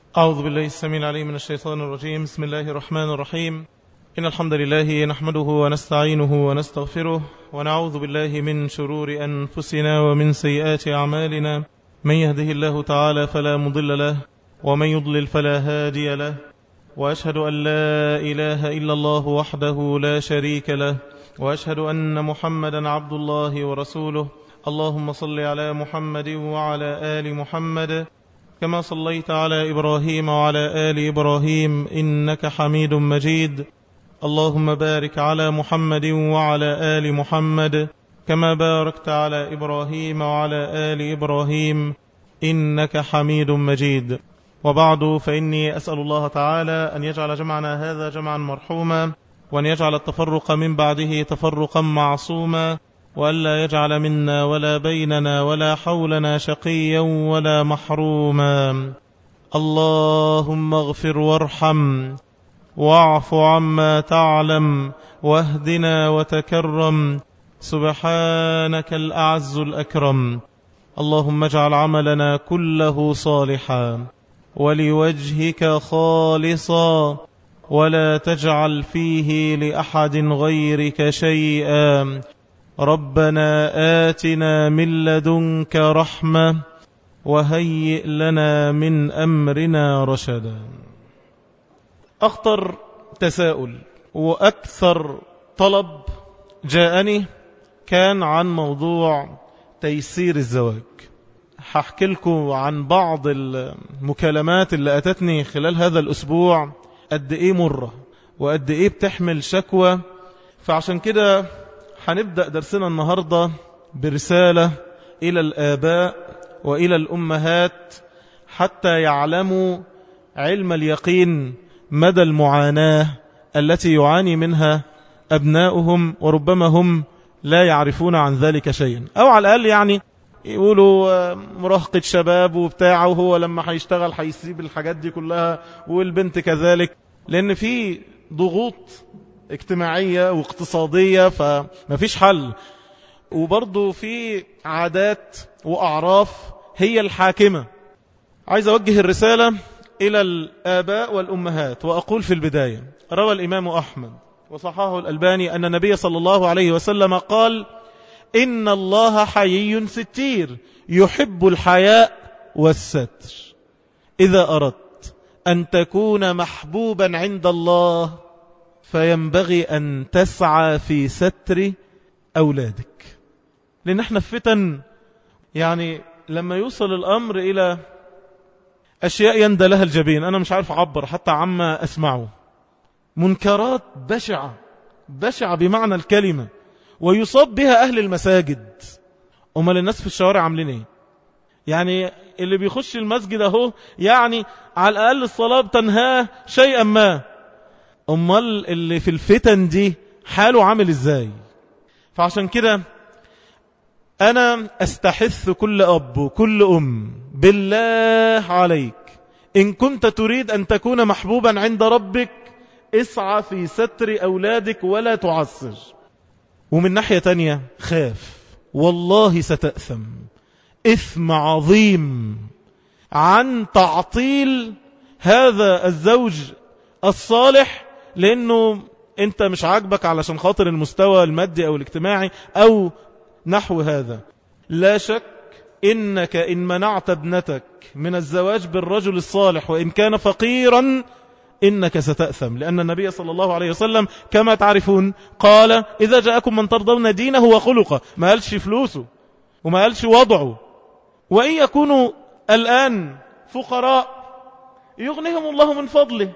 أعوذ بالله السميع العليم من الشيطان الرجيم بسم الله الرحمن الرحيم إن الحمد لله نحمده ونستعينه ونستغفره ونعوذ بالله من شرور أنفسنا ومن سيئات أعمالنا من يهده الله تعالى فلا مضل له ومن يضلل فلا هادي له وأشهد أن لا إله إلا الله وحده لا شريك له وأشهد أن محمدا عبد الله ورسوله اللهم صل على محمد وعلى آل محمد كما صليت على إبراهيم وعلى آل إبراهيم إنك حميد مجيد اللهم بارك على محمد وعلى آل محمد كما باركت على إبراهيم وعلى آل إبراهيم إنك حميد مجيد وبعد فإني أسأل الله تعالى أن يجعل جمعنا هذا جمعا مرحوما وأن يجعل التفرق من بعده تفرقا معصوما وألا يجعل منا ولا بيننا ولا حولنا شقيا ولا محروما اللهم اغفر وارحم واعف عما تعلم واهدنا وتكرم سبحانك الأعز الأكرم اللهم اجعل عملنا كله صالحا ولوجهك خالصا ولا تجعل فيه لأحد غيرك شيئا ربنا آتنا من لدنك رحمة وهيئ لنا من أمرنا رشدا أخطر تساؤل وأكثر طلب جاءني كان عن موضوع تيسير الزواج هحكي لكم عن بعض المكالمات اللي أتتني خلال هذا الأسبوع قد إيه مرة وقد إيه بتحمل شكوى فعشان كده هنبدأ درسنا النهاردة برسالة إلى الآباء وإلى الأمهات حتى يعلموا علم اليقين مدى المعاناة التي يعاني منها أبناؤهم وربما هم لا يعرفون عن ذلك شيئا أو على الأقل يعني يقولوا مراهقة شباب وبتاعه وهو لما هيشتغل هيسيب الحاجات دي كلها والبنت كذلك لأن في ضغوط اجتماعية واقتصادية فما فيش حل وبرضو في عادات وأعراف هي الحاكمة عايز أوجه الرسالة إلى الآباء والأمهات وأقول في البداية روى الإمام أحمد وصححه الألباني أن النبي صلى الله عليه وسلم قال إن الله حيي ستير يحب الحياء والستر إذا أردت أن تكون محبوبا عند الله فينبغي أن تسعى في ستر أولادك لأن احنا في فتن يعني لما يوصل الأمر إلى أشياء يندى لها الجبين أنا مش عارف أعبر حتى عما أسمعه منكرات بشعة بشعة بمعنى الكلمة ويصاب بها أهل المساجد أمال الناس في الشوارع عاملين إيه يعني اللي بيخش المسجد أهو يعني على الأقل الصلاة بتنهاه شيئا ما أمال اللي في الفتن دي حاله عامل إزاي فعشان كده أنا أستحث كل أب وكل أم بالله عليك إن كنت تريد أن تكون محبوبا عند ربك اسعى في ستر أولادك ولا تعصر ومن ناحية تانية خاف والله ستأثم إثم عظيم عن تعطيل هذا الزوج الصالح لأنه أنت مش عاجبك علشان خاطر المستوى المادي أو الاجتماعي أو نحو هذا لا شك إنك إن منعت ابنتك من الزواج بالرجل الصالح وإن كان فقيرا إنك ستأثم لأن النبي صلى الله عليه وسلم كما تعرفون قال إذا جاءكم من ترضون دينه وخلقه ما قالش فلوسه وما قالش وضعه وإن يكونوا الآن فقراء يغنيهم الله من فضله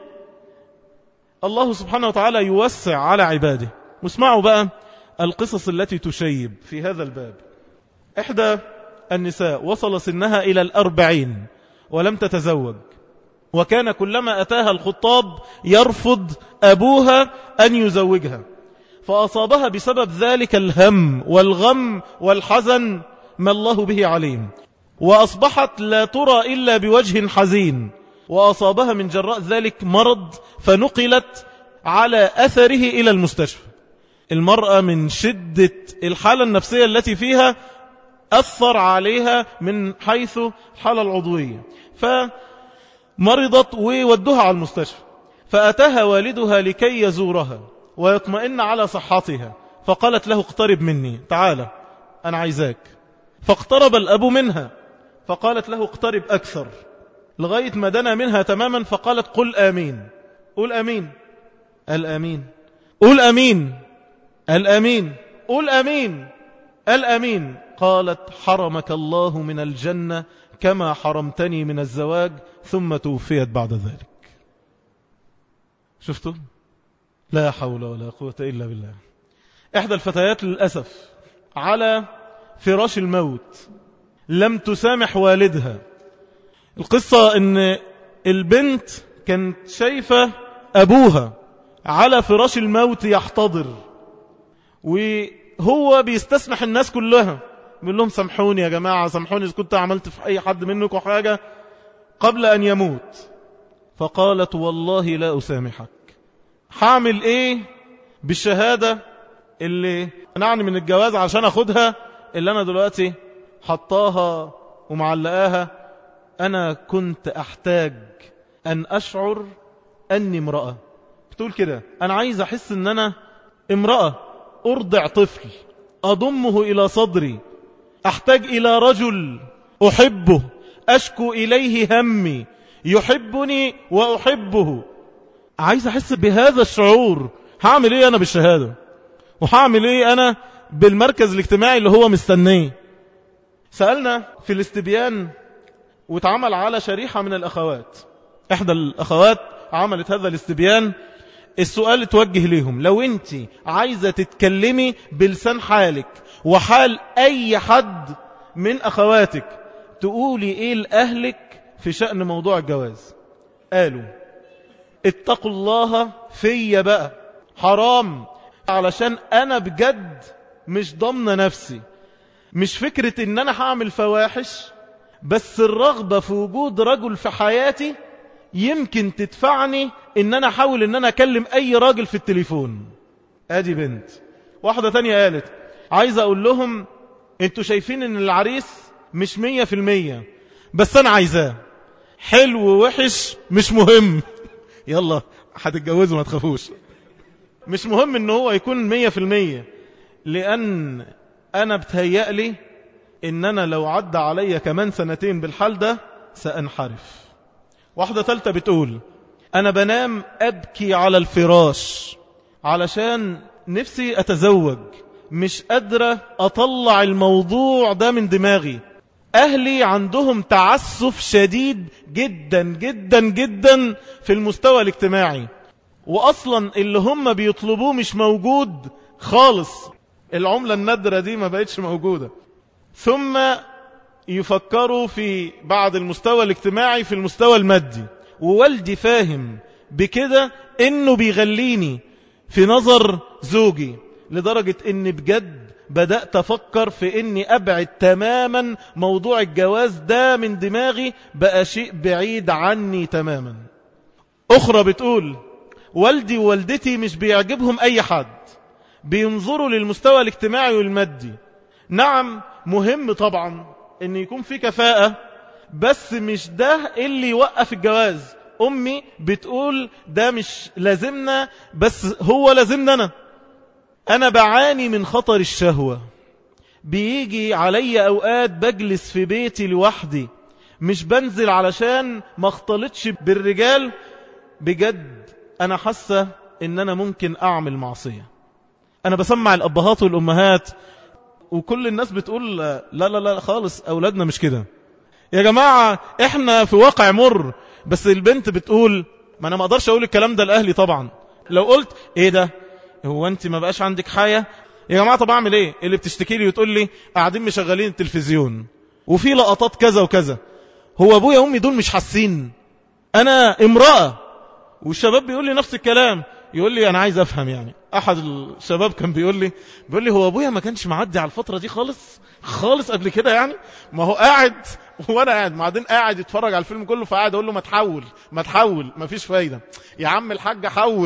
الله سبحانه وتعالى يوسع على عباده واسمعوا بقى القصص التي تشيب في هذا الباب إحدى النساء وصل سنها إلى الأربعين ولم تتزوج وكان كلما أتاها الخطاب يرفض أبوها أن يزوجها فأصابها بسبب ذلك الهم والغم والحزن ما الله به عليم وأصبحت لا ترى إلا بوجه حزين وأصابها من جراء ذلك مرض فنقلت على أثره إلى المستشفى المرأة من شدة الحالة النفسية التي فيها أثر عليها من حيث الحالة العضوية مرضت وودوها على المستشفى فأتاها والدها لكي يزورها ويطمئن على صحتها فقالت له اقترب مني تعالى أنا عايزاك فاقترب الأب منها فقالت له اقترب أكثر لغاية ما دنا منها تماما فقالت قل آمين قل آمين الأمين قل أمين الأمين قل أمين الأمين قالت حرمك الله من الجنة كما حرمتني من الزواج ثم توفيت بعد ذلك شفتوا لا حول ولا قوة إلا بالله إحدى الفتيات للأسف على فراش الموت لم تسامح والدها القصة ان البنت كانت شايفة أبوها على فراش الموت يحتضر وهو بيستسمح الناس كلها بيقول لهم سامحوني يا جماعة سامحوني إذا كنت عملت في أي حد منكم حاجة قبل أن يموت فقالت والله لا أسامحك حامل إيه بالشهادة اللي منعني من الجواز عشان أخدها اللي أنا دلوقتي حطاها ومعلقاها أنا كنت أحتاج أن أشعر أني امرأة بتقول كده أنا عايز أحس أن أنا امرأة أرضع طفل أضمه إلى صدري أحتاج إلى رجل أحبه أشكو إليه همي يحبني وأحبه عايز أحس بهذا الشعور هعمل إيه أنا بالشهادة وهعمل إيه أنا بالمركز الاجتماعي اللي هو مستنيه سألنا في الاستبيان واتعمل على شريحة من الأخوات إحدى الأخوات عملت هذا الاستبيان السؤال توجه ليهم لو انت عايزة تتكلمي بلسان حالك وحال أي حد من أخواتك تقولي إيه لأهلك في شأن موضوع الجواز قالوا اتقوا الله فيا بقى حرام علشان أنا بجد مش ضمن نفسي مش فكرة ان انا هعمل فواحش بس الرغبة في وجود رجل في حياتي يمكن تدفعني ان انا احاول ان انا اكلم اي راجل في التليفون ادي بنت واحدة تانية قالت عايز اقول لهم انتوا شايفين ان العريس مش مية في المية بس انا عايزاه حلو ووحش مش مهم يلا هتتجوزوا ما تخافوش مش مهم ان هو يكون مية في المية لان انا بتهيألي ان انا لو عدى عليا كمان سنتين بالحال ده سأنحرف واحدة ثالثة بتقول انا بنام ابكي على الفراش علشان نفسي اتزوج مش قادرة اطلع الموضوع ده من دماغي اهلي عندهم تعسف شديد جدا جدا جدا في المستوى الاجتماعي واصلا اللي هم بيطلبوه مش موجود خالص العملة النادرة دي ما بقتش موجودة ثم يفكروا في بعد المستوى الاجتماعي في المستوى المادي ووالدي فاهم بكده انه بيغليني في نظر زوجي لدرجة ان بجد بدأت أفكر في أني أبعد تماما موضوع الجواز ده من دماغي بقى شيء بعيد عني تماما أخرى بتقول والدي ووالدتي مش بيعجبهم أي حد بينظروا للمستوى الاجتماعي والمادي نعم مهم طبعا ان يكون في كفاءة بس مش ده اللي يوقف الجواز امي بتقول ده مش لازمنا بس هو لازمنا انا انا بعاني من خطر الشهوة بيجي علي اوقات بجلس في بيتي لوحدي مش بنزل علشان ما اختلطش بالرجال بجد انا حاسة ان انا ممكن اعمل معصية انا بسمع الابهات والامهات وكل الناس بتقول لا لا لا خالص اولادنا مش كده يا جماعة احنا في واقع مر بس البنت بتقول ما انا ما اقدرش اقول الكلام ده لاهلي طبعا لو قلت ايه ده هو انت ما بقاش عندك حياة يا جماعة طب اعمل ايه اللي بتشتكي لي وتقول لي قاعدين مشغلين التلفزيون وفي لقطات كذا وكذا هو ابويا وامي دول مش حاسين انا امرأة والشباب بيقول لي نفس الكلام يقول لي انا عايز افهم يعني احد الشباب كان بيقول لي بيقول لي هو ابويا ما كانش معدي على الفترة دي خالص خالص قبل كده يعني ما هو قاعد وانا قاعد بعدين قاعد يتفرج على الفيلم كله فقاعد اقول له ما تحول ما تحول ما فيش فايدة يا عم الحاج حول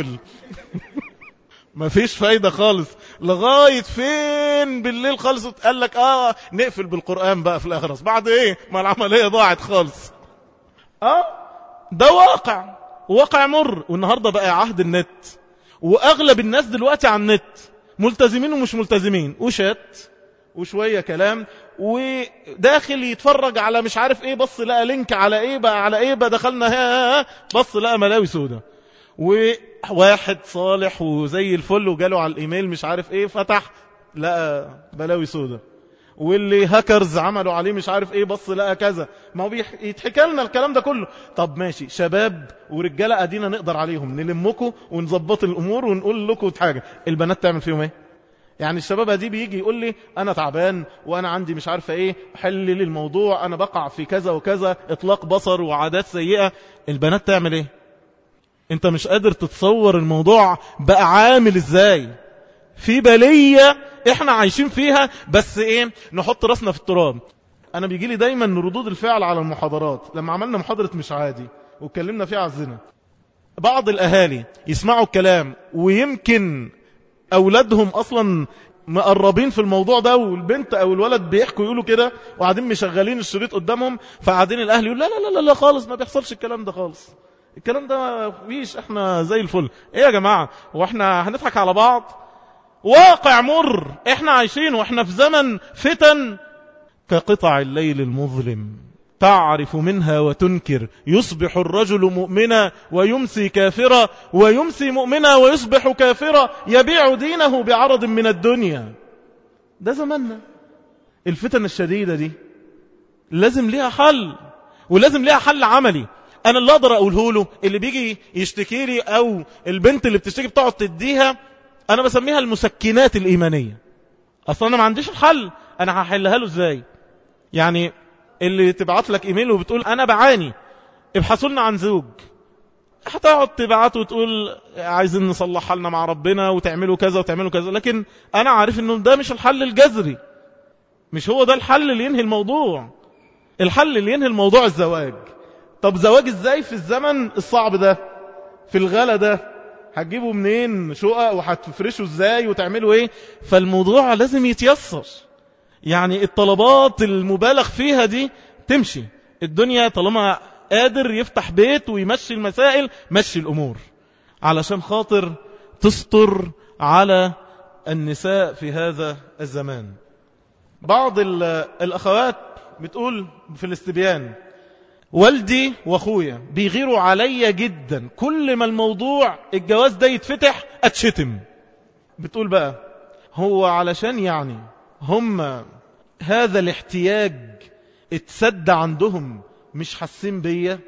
ما فيش فايدة خالص لغاية فين بالليل خالص قال لك اه نقفل بالقرآن بقى في الاخر بعد ايه ما العملية ضاعت خالص اه ده واقع واقع مر والنهاردة بقى عهد النت وأغلب الناس دلوقتي على النت ملتزمين ومش ملتزمين وشات وشوية كلام وداخل يتفرج على مش عارف ايه بص لقى لينك على ايه بقى على ايه بقى دخلنا ها بص لقى ملاوي سودة وواحد صالح وزي الفل وجاله على الايميل مش عارف ايه فتح لقى بلاوي سودة واللي هاكرز عملوا عليه مش عارف ايه بص لقى كذا ما هو يتحكى لنا الكلام ده كله طب ماشي شباب ورجاله ادينا نقدر عليهم نلمكم ونظبط الامور ونقول لكم حاجه البنات تعمل فيهم ايه يعني الشباب دي بيجي يقول لي انا تعبان وانا عندي مش عارفه ايه حل لي الموضوع انا بقع في كذا وكذا اطلاق بصر وعادات سيئه البنات تعمل ايه انت مش قادر تتصور الموضوع بقى عامل ازاي في بلية احنا عايشين فيها بس ايه نحط راسنا في التراب انا بيجي لي دايما ردود الفعل على المحاضرات لما عملنا محاضرة مش عادي واتكلمنا فيها على الزنا بعض الاهالي يسمعوا الكلام ويمكن اولادهم اصلا مقربين في الموضوع ده والبنت او الولد بيحكوا يقولوا كده وقاعدين مشغلين الشريط قدامهم فقاعدين الاهل يقول لا لا لا لا خالص ما بيحصلش الكلام ده خالص الكلام ده ما فيش احنا زي الفل ايه يا جماعة واحنا هنضحك على بعض واقع مر احنا عايشين واحنا في زمن فتن كقطع الليل المظلم تعرف منها وتنكر يصبح الرجل مؤمنا ويمسي كافرا ويمسي مؤمنا ويصبح كافرا يبيع دينه بعرض من الدنيا ده زماننا الفتن الشديدة دي لازم ليها حل ولازم ليها حل عملي انا اللي اقدر اقوله له اللي بيجي يشتكي لي او البنت اللي بتشتكي بتقعد تديها انا بسميها المسكنات الايمانية اصلا انا ما عنديش الحل انا هحلها له ازاي يعني اللي تبعت لك ايميل وبتقول انا بعاني ابحثوا لنا عن زوج هتقعد تبعت وتقول عايزين نصلح حالنا مع ربنا وتعملوا كذا وتعملوا كذا لكن انا عارف انه ده مش الحل الجذري مش هو ده الحل اللي ينهي الموضوع الحل اللي ينهي الموضوع الزواج طب زواج ازاي في الزمن الصعب ده في الغلا ده هتجيبوا منين شقق وهتفرشوا ازاي وتعملوا ايه فالموضوع لازم يتيسر يعني الطلبات المبالغ فيها دي تمشي الدنيا طالما قادر يفتح بيت ويمشي المسائل مشي الأمور علشان خاطر تستر على النساء في هذا الزمان بعض الأخوات بتقول في الاستبيان والدي واخويا بيغيروا عليا جدا كل ما الموضوع الجواز ده يتفتح اتشتم بتقول بقى هو علشان يعني هم هذا الاحتياج اتسد عندهم مش حاسين بيا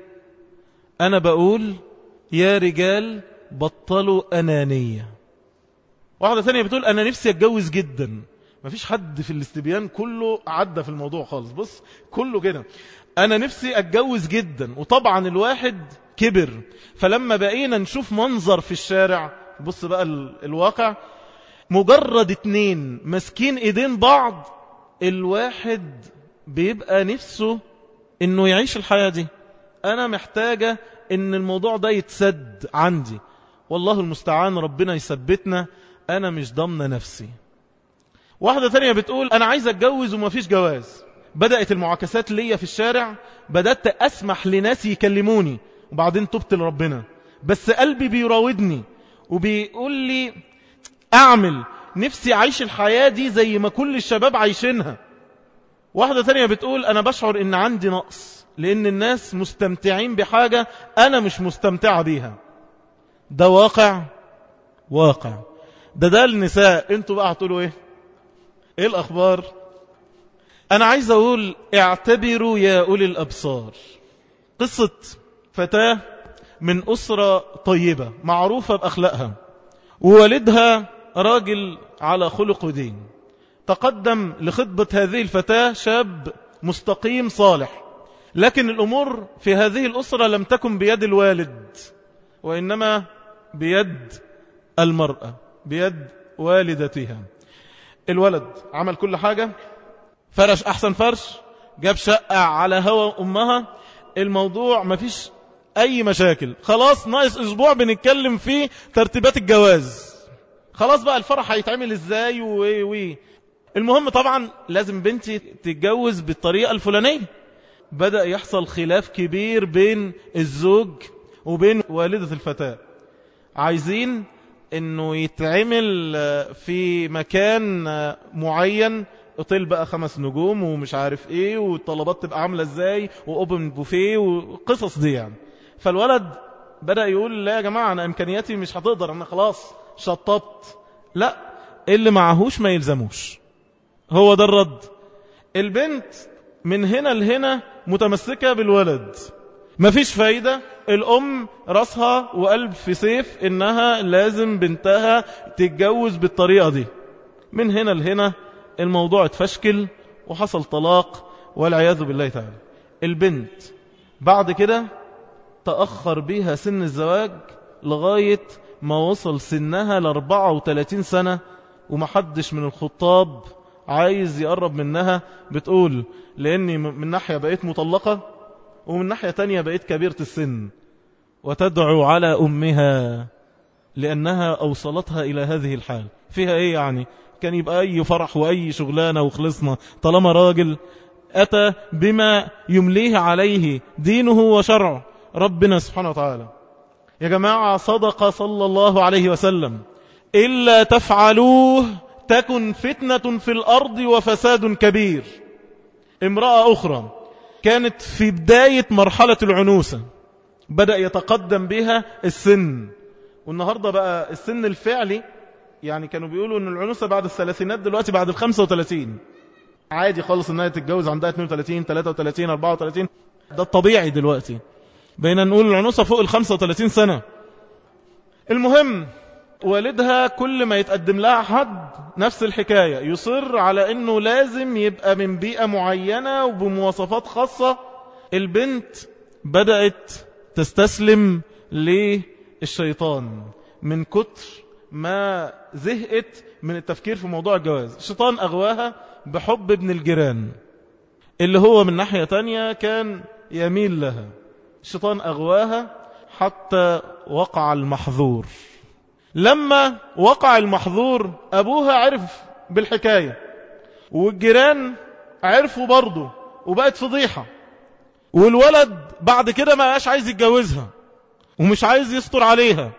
انا بقول يا رجال بطلوا انانية واحدة ثانية بتقول انا نفسي اتجوز جدا مفيش حد في الاستبيان كله عدى في الموضوع خالص بص كله كده أنا نفسي أتجوز جدا وطبعا الواحد كبر فلما بقينا نشوف منظر في الشارع بص بقى الواقع مجرد اتنين مسكين ايدين بعض الواحد بيبقى نفسه انه يعيش الحياة دي انا محتاجة ان الموضوع ده يتسد عندي والله المستعان ربنا يثبتنا انا مش ضمن نفسي واحدة ثانية بتقول انا عايز اتجوز ومفيش جواز بدأت المعاكسات ليا في الشارع بدأت أسمح لناس يكلموني وبعدين تبت لربنا بس قلبي بيراودني وبيقول لي أعمل نفسي أعيش الحياة دي زي ما كل الشباب عايشينها واحدة ثانية بتقول أنا بشعر إن عندي نقص لأن الناس مستمتعين بحاجة أنا مش مستمتعة بيها ده واقع واقع ده ده النساء انتوا بقى هتقولوا ايه ايه الاخبار أنا عايز أقول اعتبروا يا أولي الأبصار قصة فتاة من أسرة طيبة معروفة بأخلاقها ووالدها راجل على خلق دين تقدم لخطبة هذه الفتاة شاب مستقيم صالح لكن الأمور في هذه الأسرة لم تكن بيد الوالد وإنما بيد المرأة بيد والدتها الولد عمل كل حاجة فرش أحسن فرش جاب شقة على هوا أمها الموضوع مفيش أي مشاكل خلاص ناقص أسبوع بنتكلم في ترتيبات الجواز خلاص بقى الفرح هيتعمل إزاي و المهم طبعا لازم بنتي تتجوز بالطريقة الفلانية بدأ يحصل خلاف كبير بين الزوج وبين والدة الفتاة عايزين انه يتعمل في مكان معين اوتيل بقى خمس نجوم ومش عارف ايه والطلبات تبقى عاملة ازاي واوبن بوفيه والقصص دي يعني فالولد بدأ يقول لا يا جماعة انا امكانياتي مش هتقدر انا خلاص شطبت لا اللي معهوش ما يلزموش هو ده الرد البنت من هنا لهنا متمسكة بالولد مفيش فايدة الأم راسها وقلب في سيف إنها لازم بنتها تتجوز بالطريقة دي من هنا لهنا الموضوع اتفشكل وحصل طلاق والعياذ بالله تعالى البنت بعد كده تأخر بيها سن الزواج لغاية ما وصل سنها ل 34 سنة ومحدش من الخطاب عايز يقرب منها بتقول لأني من ناحية بقيت مطلقة ومن ناحية تانية بقيت كبيرة السن وتدعو على أمها لأنها أوصلتها إلى هذه الحال فيها إيه يعني كان يبقى أي فرح وأي شغلانة وخلصنا طالما راجل أتى بما يمليه عليه دينه وشرعه ربنا سبحانه وتعالى يا جماعة صدق صلى الله عليه وسلم إلا تفعلوه تكن فتنة في الأرض وفساد كبير امرأة أخرى كانت في بداية مرحلة العنوسة بدأ يتقدم بها السن والنهاردة بقى السن الفعلي يعني كانوا بيقولوا ان العنوسة بعد الثلاثينات دلوقتي بعد الخمسة وثلاثين عادي خالص انها تتجوز عندها 32 33 34 ده الطبيعي دلوقتي بينا نقول العنوسة فوق ال 35 سنة المهم والدها كل ما يتقدم لها حد نفس الحكاية يصر على انه لازم يبقى من بيئة معينة وبمواصفات خاصة البنت بدأت تستسلم للشيطان من كتر ما زهقت من التفكير في موضوع الجواز الشيطان أغواها بحب ابن الجيران اللي هو من ناحية تانية كان يميل لها الشيطان أغواها حتى وقع المحظور لما وقع المحظور أبوها عرف بالحكاية والجيران عرفوا برضه وبقت فضيحة والولد بعد كده ما بقاش عايز يتجوزها ومش عايز يستر عليها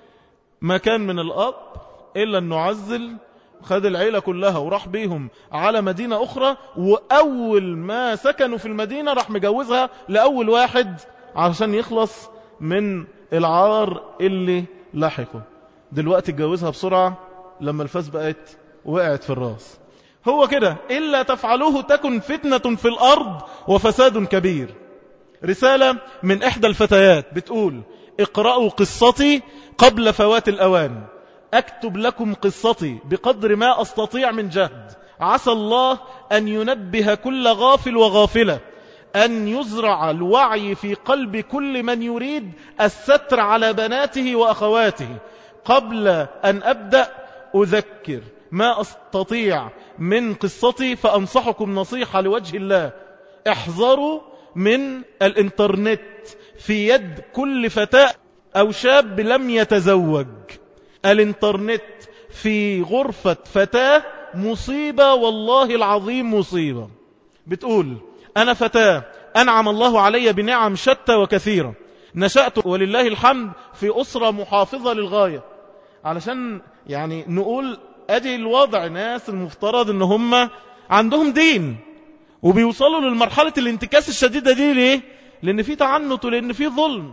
ما كان من الأب إلا أنه عزل خد العيلة كلها وراح بيهم على مدينة أخرى وأول ما سكنوا في المدينة راح مجوزها لأول واحد عشان يخلص من العار اللي لحقه دلوقتي اتجوزها بسرعة لما الفاس بقت وقعت في الراس هو كده إلا تفعلوه تكن فتنة في الأرض وفساد كبير رسالة من إحدى الفتيات بتقول اقرأوا قصتي قبل فوات الأوان أكتب لكم قصتي بقدر ما أستطيع من جهد عسى الله أن ينبه كل غافل وغافلة أن يزرع الوعي في قلب كل من يريد الستر على بناته وأخواته قبل أن أبدأ أذكر ما أستطيع من قصتي فأنصحكم نصيحة لوجه الله احذروا من الانترنت في يد كل فتاة أو شاب لم يتزوج الانترنت في غرفة فتاة مصيبة والله العظيم مصيبة بتقول أنا فتاة أنعم الله علي بنعم شتى وكثيرة نشأت ولله الحمد في أسرة محافظة للغاية علشان يعني نقول أدي الوضع ناس المفترض ان هم عندهم دين وبيوصلوا للمرحلة الانتكاس الشديدة دي ليه لان في تعنت ولان في ظلم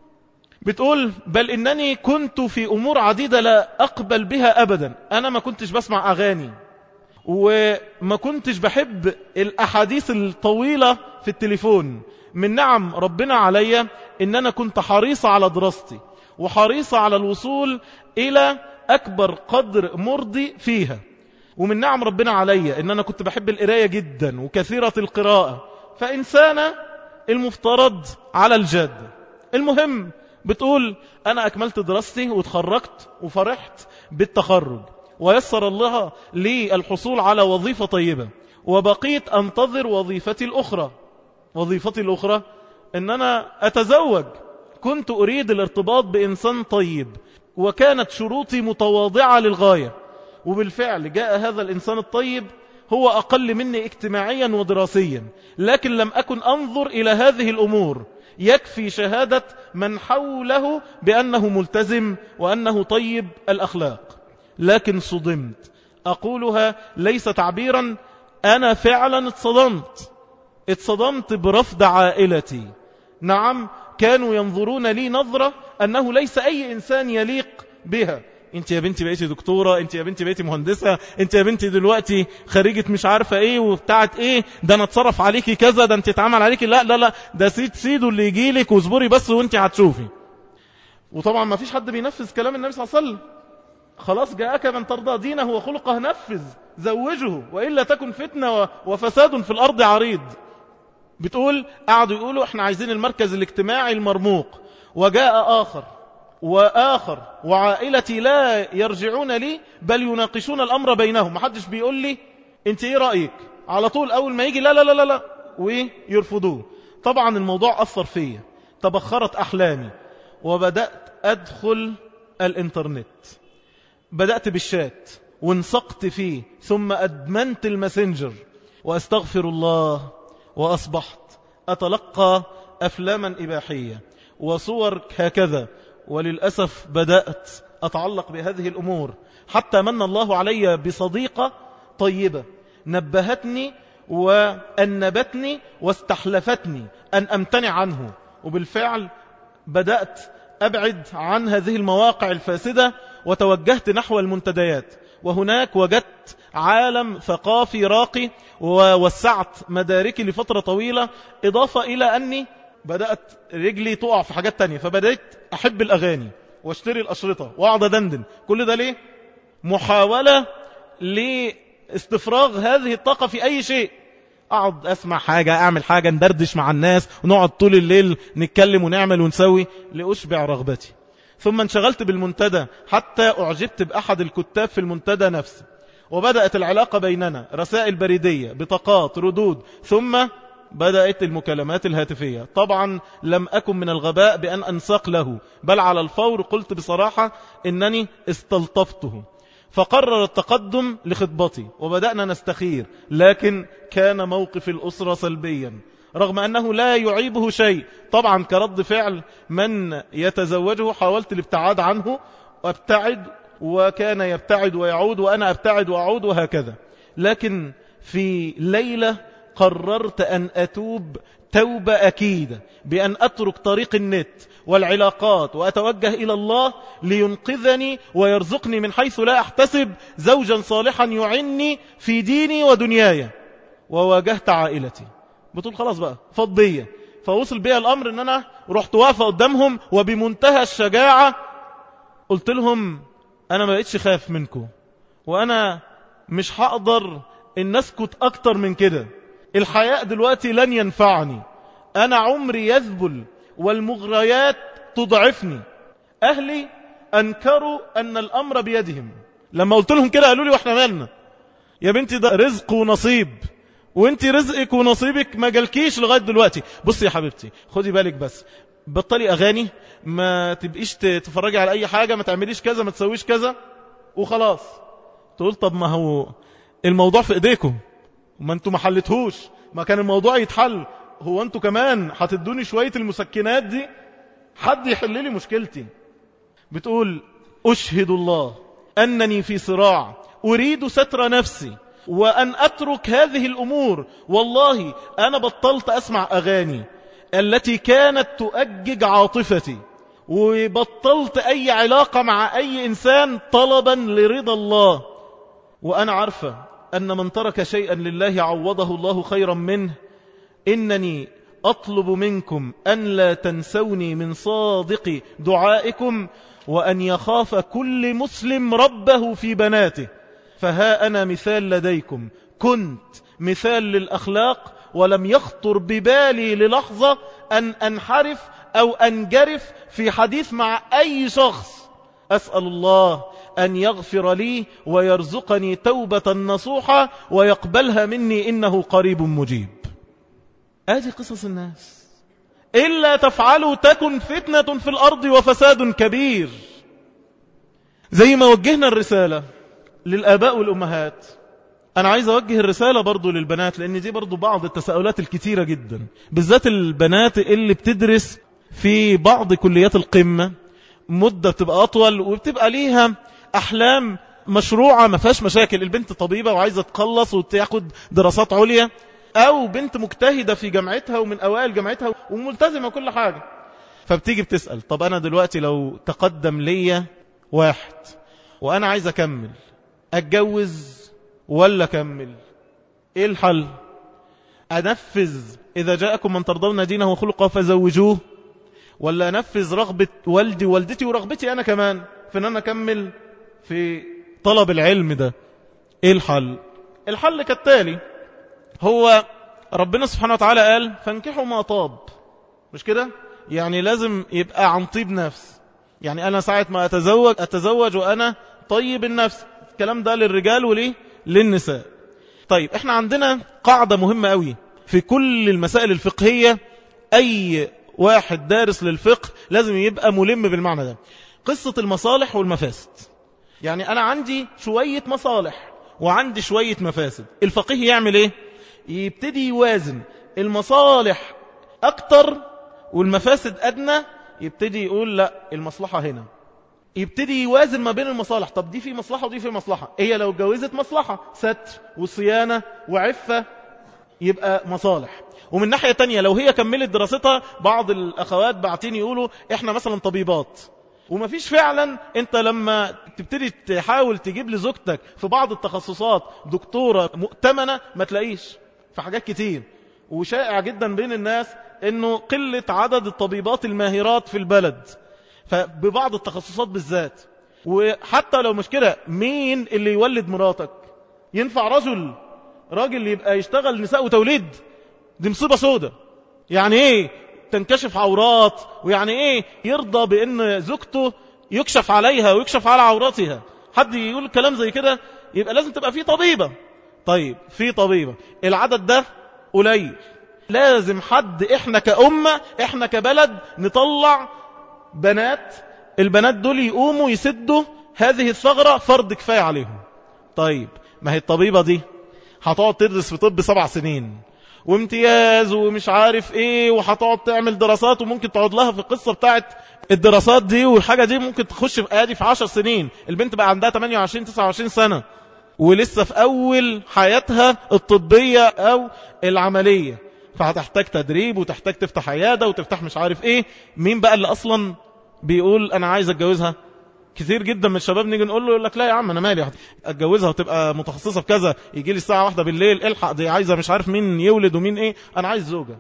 بتقول بل انني كنت في امور عديدة لا اقبل بها ابدا انا ما كنتش بسمع اغاني وما كنتش بحب الاحاديث الطويلة في التليفون من نعم ربنا عليا ان انا كنت حريصة على دراستي وحريصة على الوصول الى اكبر قدر مرضي فيها ومن نعم ربنا عليا ان انا كنت بحب القراية جدا وكثيرة القراءة فانسانة المفترض على الجاد المهم بتقول انا اكملت دراستي وتخرجت وفرحت بالتخرج ويسر الله لي الحصول على وظيفة طيبة وبقيت انتظر وظيفتي الاخرى وظيفتي الاخرى ان انا اتزوج كنت اريد الارتباط بانسان طيب وكانت شروطي متواضعة للغاية وبالفعل جاء هذا الإنسان الطيب هو أقل مني اجتماعيا ودراسيا لكن لم أكن أنظر إلى هذه الأمور يكفي شهادة من حوله بأنه ملتزم وأنه طيب الأخلاق لكن صدمت أقولها ليس تعبيرا أنا فعلا اتصدمت اتصدمت برفض عائلتي نعم كانوا ينظرون لي نظرة أنه ليس أي إنسان يليق بها انت يا بنتي بقيتي دكتورة انت يا بنتي بقيتي مهندسة انت يا بنتي دلوقتي خريجة مش عارفة ايه وبتاعت ايه ده انا اتصرف عليكي كذا ده انت اتعمل عليكي لا لا لا ده سيد سيدو اللي يجيلك واصبري بس وانت هتشوفي وطبعا ما فيش حد بينفذ كلام النبي صلى الله عليه وسلم خلاص جاءك من ترضى دينه وخلقه نفذ زوجه وإلا تكن فتنة وفساد في الأرض عريض بتقول قعدوا يقولوا احنا عايزين المركز الاجتماعي المرموق وجاء آخر وآخر وعائلتي لا يرجعون لي بل يناقشون الأمر بينهم محدش بيقول لي انت ايه رأيك على طول أول ما يجي لا لا لا لا, لا ويرفضوه طبعا الموضوع أثر فيا تبخرت أحلامي وبدأت أدخل الإنترنت بدأت بالشات وانسقت فيه ثم أدمنت الماسنجر وأستغفر الله وأصبحت أتلقى أفلاما إباحية وصور هكذا وللأسف بدأت أتعلق بهذه الأمور حتى من الله علي بصديقة طيبة نبهتني وأنبتني واستحلفتني أن أمتنع عنه وبالفعل بدأت أبعد عن هذه المواقع الفاسدة وتوجهت نحو المنتديات وهناك وجدت عالم ثقافي راقي ووسعت مداركي لفترة طويلة إضافة إلى أني بدأت رجلي تقع في حاجات تانية فبدأت أحب الأغاني واشتري الأشرطة وأقعد أدندن كل ده ليه؟ محاولة لاستفراغ هذه الطاقة في أي شيء أقعد أسمع حاجة أعمل حاجة ندردش مع الناس ونقعد طول الليل نتكلم ونعمل ونسوي لأشبع رغبتي ثم انشغلت بالمنتدى حتى أعجبت بأحد الكتاب في المنتدى نفسه وبدأت العلاقة بيننا رسائل بريدية بطاقات ردود ثم بدأت المكالمات الهاتفية طبعا لم أكن من الغباء بأن أنساق له بل على الفور قلت بصراحة إنني استلطفته فقرر التقدم لخطبتي وبدأنا نستخير لكن كان موقف الأسرة سلبيا رغم أنه لا يعيبه شيء طبعا كرد فعل من يتزوجه حاولت الابتعاد عنه وابتعد وكان يبتعد ويعود وأنا أبتعد وأعود وهكذا لكن في ليلة قررت أن أتوب توبة أكيدة بأن أترك طريق النت والعلاقات وأتوجه إلى الله لينقذني ويرزقني من حيث لا أحتسب زوجا صالحا يعني في ديني ودنياي وواجهت عائلتي بتقول خلاص بقى فضية فوصل بي الأمر أن أنا رحت واقفة قدامهم وبمنتهى الشجاعة قلت لهم أنا ما بقيتش خاف منكم وأنا مش هقدر ان اسكت اكتر من كده الحياء دلوقتي لن ينفعني انا عمري يذبل والمغريات تضعفني اهلي انكروا ان الامر بيدهم لما قلت لهم كده قالوا لي واحنا مالنا يا بنتي ده رزق ونصيب وانت رزقك ونصيبك ما جالكيش لغاية دلوقتي بصي يا حبيبتي خدي بالك بس بطلي اغاني ما تبقيش تفرجي على اي حاجة ما تعمليش كذا ما تسويش كذا وخلاص تقول طب ما هو الموضوع في ايديكم ما انتوا ما حلتهوش ما كان الموضوع يتحل هو انتوا كمان هتدوني شوية المسكنات دي حد يحل لي مشكلتي بتقول أشهد الله أنني في صراع أريد ستر نفسي وأن أترك هذه الأمور والله أنا بطلت أسمع أغاني التي كانت تؤجج عاطفتي وبطلت أي علاقة مع أي إنسان طلبا لرضا الله وأنا عارفة أن من ترك شيئا لله عوضه الله خيرا منه إنني أطلب منكم أن لا تنسوني من صادق دعائكم وأن يخاف كل مسلم ربه في بناته فها أنا مثال لديكم كنت مثال للأخلاق ولم يخطر ببالي للحظة أن أنحرف أو أنجرف في حديث مع أي شخص أسأل الله أن يغفر لي ويرزقني توبة نصوحة ويقبلها مني إنه قريب مجيب آدي قصص الناس إلا تفعلوا تكن فتنة في الأرض وفساد كبير زي ما وجهنا الرسالة للآباء والأمهات أنا عايز أوجه الرسالة برضو للبنات لأن دي برضو بعض التساؤلات الكتيرة جدا بالذات البنات اللي بتدرس في بعض كليات القمة مدة بتبقى أطول وبتبقى ليها أحلام مشروعة ما فيهاش مشاكل البنت طبيبة وعايزة تخلص وتاخد دراسات عليا أو بنت مجتهدة في جامعتها ومن أوائل جامعتها وملتزمة كل حاجة فبتيجي بتسأل طب أنا دلوقتي لو تقدم ليا واحد وأنا عايز أكمل أتجوز ولا أكمل إيه الحل أنفذ إذا جاءكم من ترضون دينه وخلقه فزوجوه ولا أنفذ رغبة والدي ووالدتي ورغبتي أنا كمان في أن أنا أكمل في طلب العلم ده إيه الحل الحل كالتالي هو ربنا سبحانه وتعالى قال فانكحوا ما طاب مش كده يعني لازم يبقى عن طيب نفس يعني أنا ساعة ما أتزوج أتزوج وأنا طيب النفس الكلام ده للرجال وليه للنساء طيب احنا عندنا قاعدة مهمة قوي في كل المسائل الفقهية أي واحد دارس للفقه لازم يبقى ملم بالمعنى ده قصة المصالح والمفاسد يعني أنا عندي شوية مصالح وعندي شوية مفاسد الفقيه يعمل ايه يبتدي يوازن المصالح أكتر والمفاسد أدنى يبتدي يقول لا المصلحة هنا يبتدي يوازن ما بين المصالح طب دي في مصلحة ودي في مصلحة هي لو اتجوزت مصلحة ستر وصيانة وعفة يبقى مصالح ومن ناحية تانية لو هي كملت دراستها بعض الأخوات بعتين يقولوا إحنا مثلا طبيبات وما فيش فعلا انت لما تبتدي تحاول تجيب لزوجتك في بعض التخصصات دكتورة مؤتمنة ما تلاقيش في حاجات كتير وشائع جدا بين الناس انه قلة عدد الطبيبات الماهرات في البلد فببعض التخصصات بالذات وحتى لو مشكلة مين اللي يولد مراتك ينفع رجل راجل يبقى يشتغل نساء وتوليد دي مصيبة سودة يعني ايه تنكشف عورات ويعني ايه يرضى بان زوجته يكشف عليها ويكشف على عوراتها حد يقول كلام زي كده يبقى لازم تبقى في طبيبة طيب في طبيبة العدد ده قليل لازم حد احنا كأمة احنا كبلد نطلع بنات البنات دول يقوموا يسدوا هذه الثغرة فرض كفاية عليهم طيب ما هي الطبيبة دي هتقعد تدرس في طب سبع سنين وامتياز ومش عارف ايه وهتقعد تعمل دراسات وممكن تقعد لها في القصة بتاعت الدراسات دي والحاجة دي ممكن تخش في ادي في عشر سنين البنت بقى عندها 28 29 سنة ولسه في اول حياتها الطبية او العملية فهتحتاج تدريب وتحتاج تفتح عيادة وتفتح مش عارف ايه مين بقى اللي اصلا بيقول انا عايز اتجوزها كثير جدا من الشباب نيجي نقول له يقول لك لا يا عم انا مالي اتجوزها وتبقى متخصصه في كذا يجي لي الساعه واحدة بالليل الحق دي عايزه مش عارف مين يولد ومين ايه انا عايز زوجه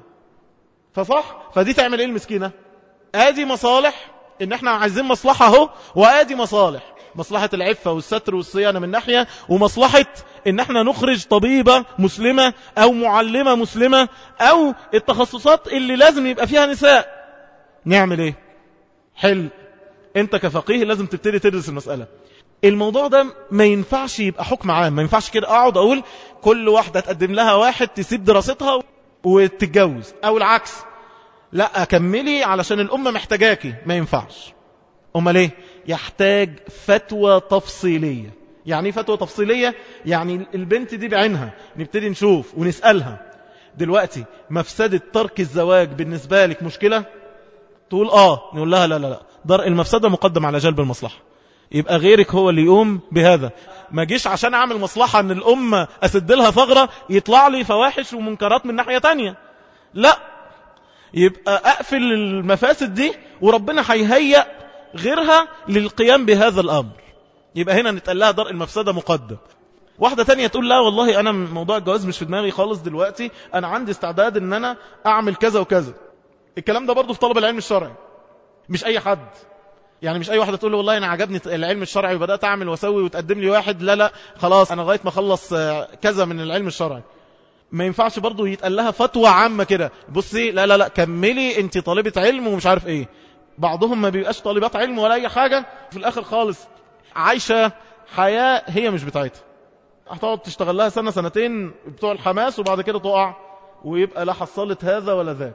فصح فدي تعمل ايه المسكينه ادي مصالح ان احنا عايزين مصلحه اهو وادي مصالح مصلحة العفة والستر والصيانة من ناحية ومصلحة ان احنا نخرج طبيبة مسلمة او معلمة مسلمة او التخصصات اللي لازم يبقى فيها نساء نعمل ايه حل انت كفقيه لازم تبتدي تدرس المسألة الموضوع ده ما ينفعش يبقى حكم عام ما ينفعش كده اقعد اقول كل واحدة تقدم لها واحد تسيب دراستها وتتجوز او العكس لا اكملي علشان الامة محتاجاكي ما ينفعش امال ايه يحتاج فتوى تفصيلية يعني فتوى تفصيلية يعني البنت دي بعينها نبتدي نشوف ونسألها دلوقتي مفسدة ترك الزواج بالنسبة لك مشكلة تقول آه نقول لها لا لا لا درء المفسدة مقدم على جلب المصلحة يبقى غيرك هو اللي يقوم بهذا ما جيش عشان أعمل مصلحة أن الأمة أسد لها ثغرة يطلع لي فواحش ومنكرات من ناحية تانية لا يبقى أقفل المفاسد دي وربنا هيهيأ غيرها للقيام بهذا الأمر يبقى هنا نتقال لها درء المفسدة مقدم واحدة تانية تقول لا والله أنا موضوع الجواز مش في دماغي خالص دلوقتي أنا عندي استعداد أن أنا أعمل كذا وكذا الكلام ده برضو في طلب العلم الشرعي مش أي حد يعني مش أي واحدة تقول له والله أنا عجبني العلم الشرعي وبدأت أعمل وأسوي وتقدم لي واحد لا لا خلاص أنا لغاية ما أخلص كذا من العلم الشرعي ما ينفعش برضو يتقال لها فتوى عامة كده بصي لا لا لا كملي انت طالبة علم ومش عارف ايه بعضهم ما بيبقاش طالبات علم ولا اي حاجة في الاخر خالص عايشة حياة هي مش بتاعتها هتقعد تشتغل لها سنة سنتين بتوع الحماس وبعد كده تقع ويبقى لا حصلت هذا ولا ذاك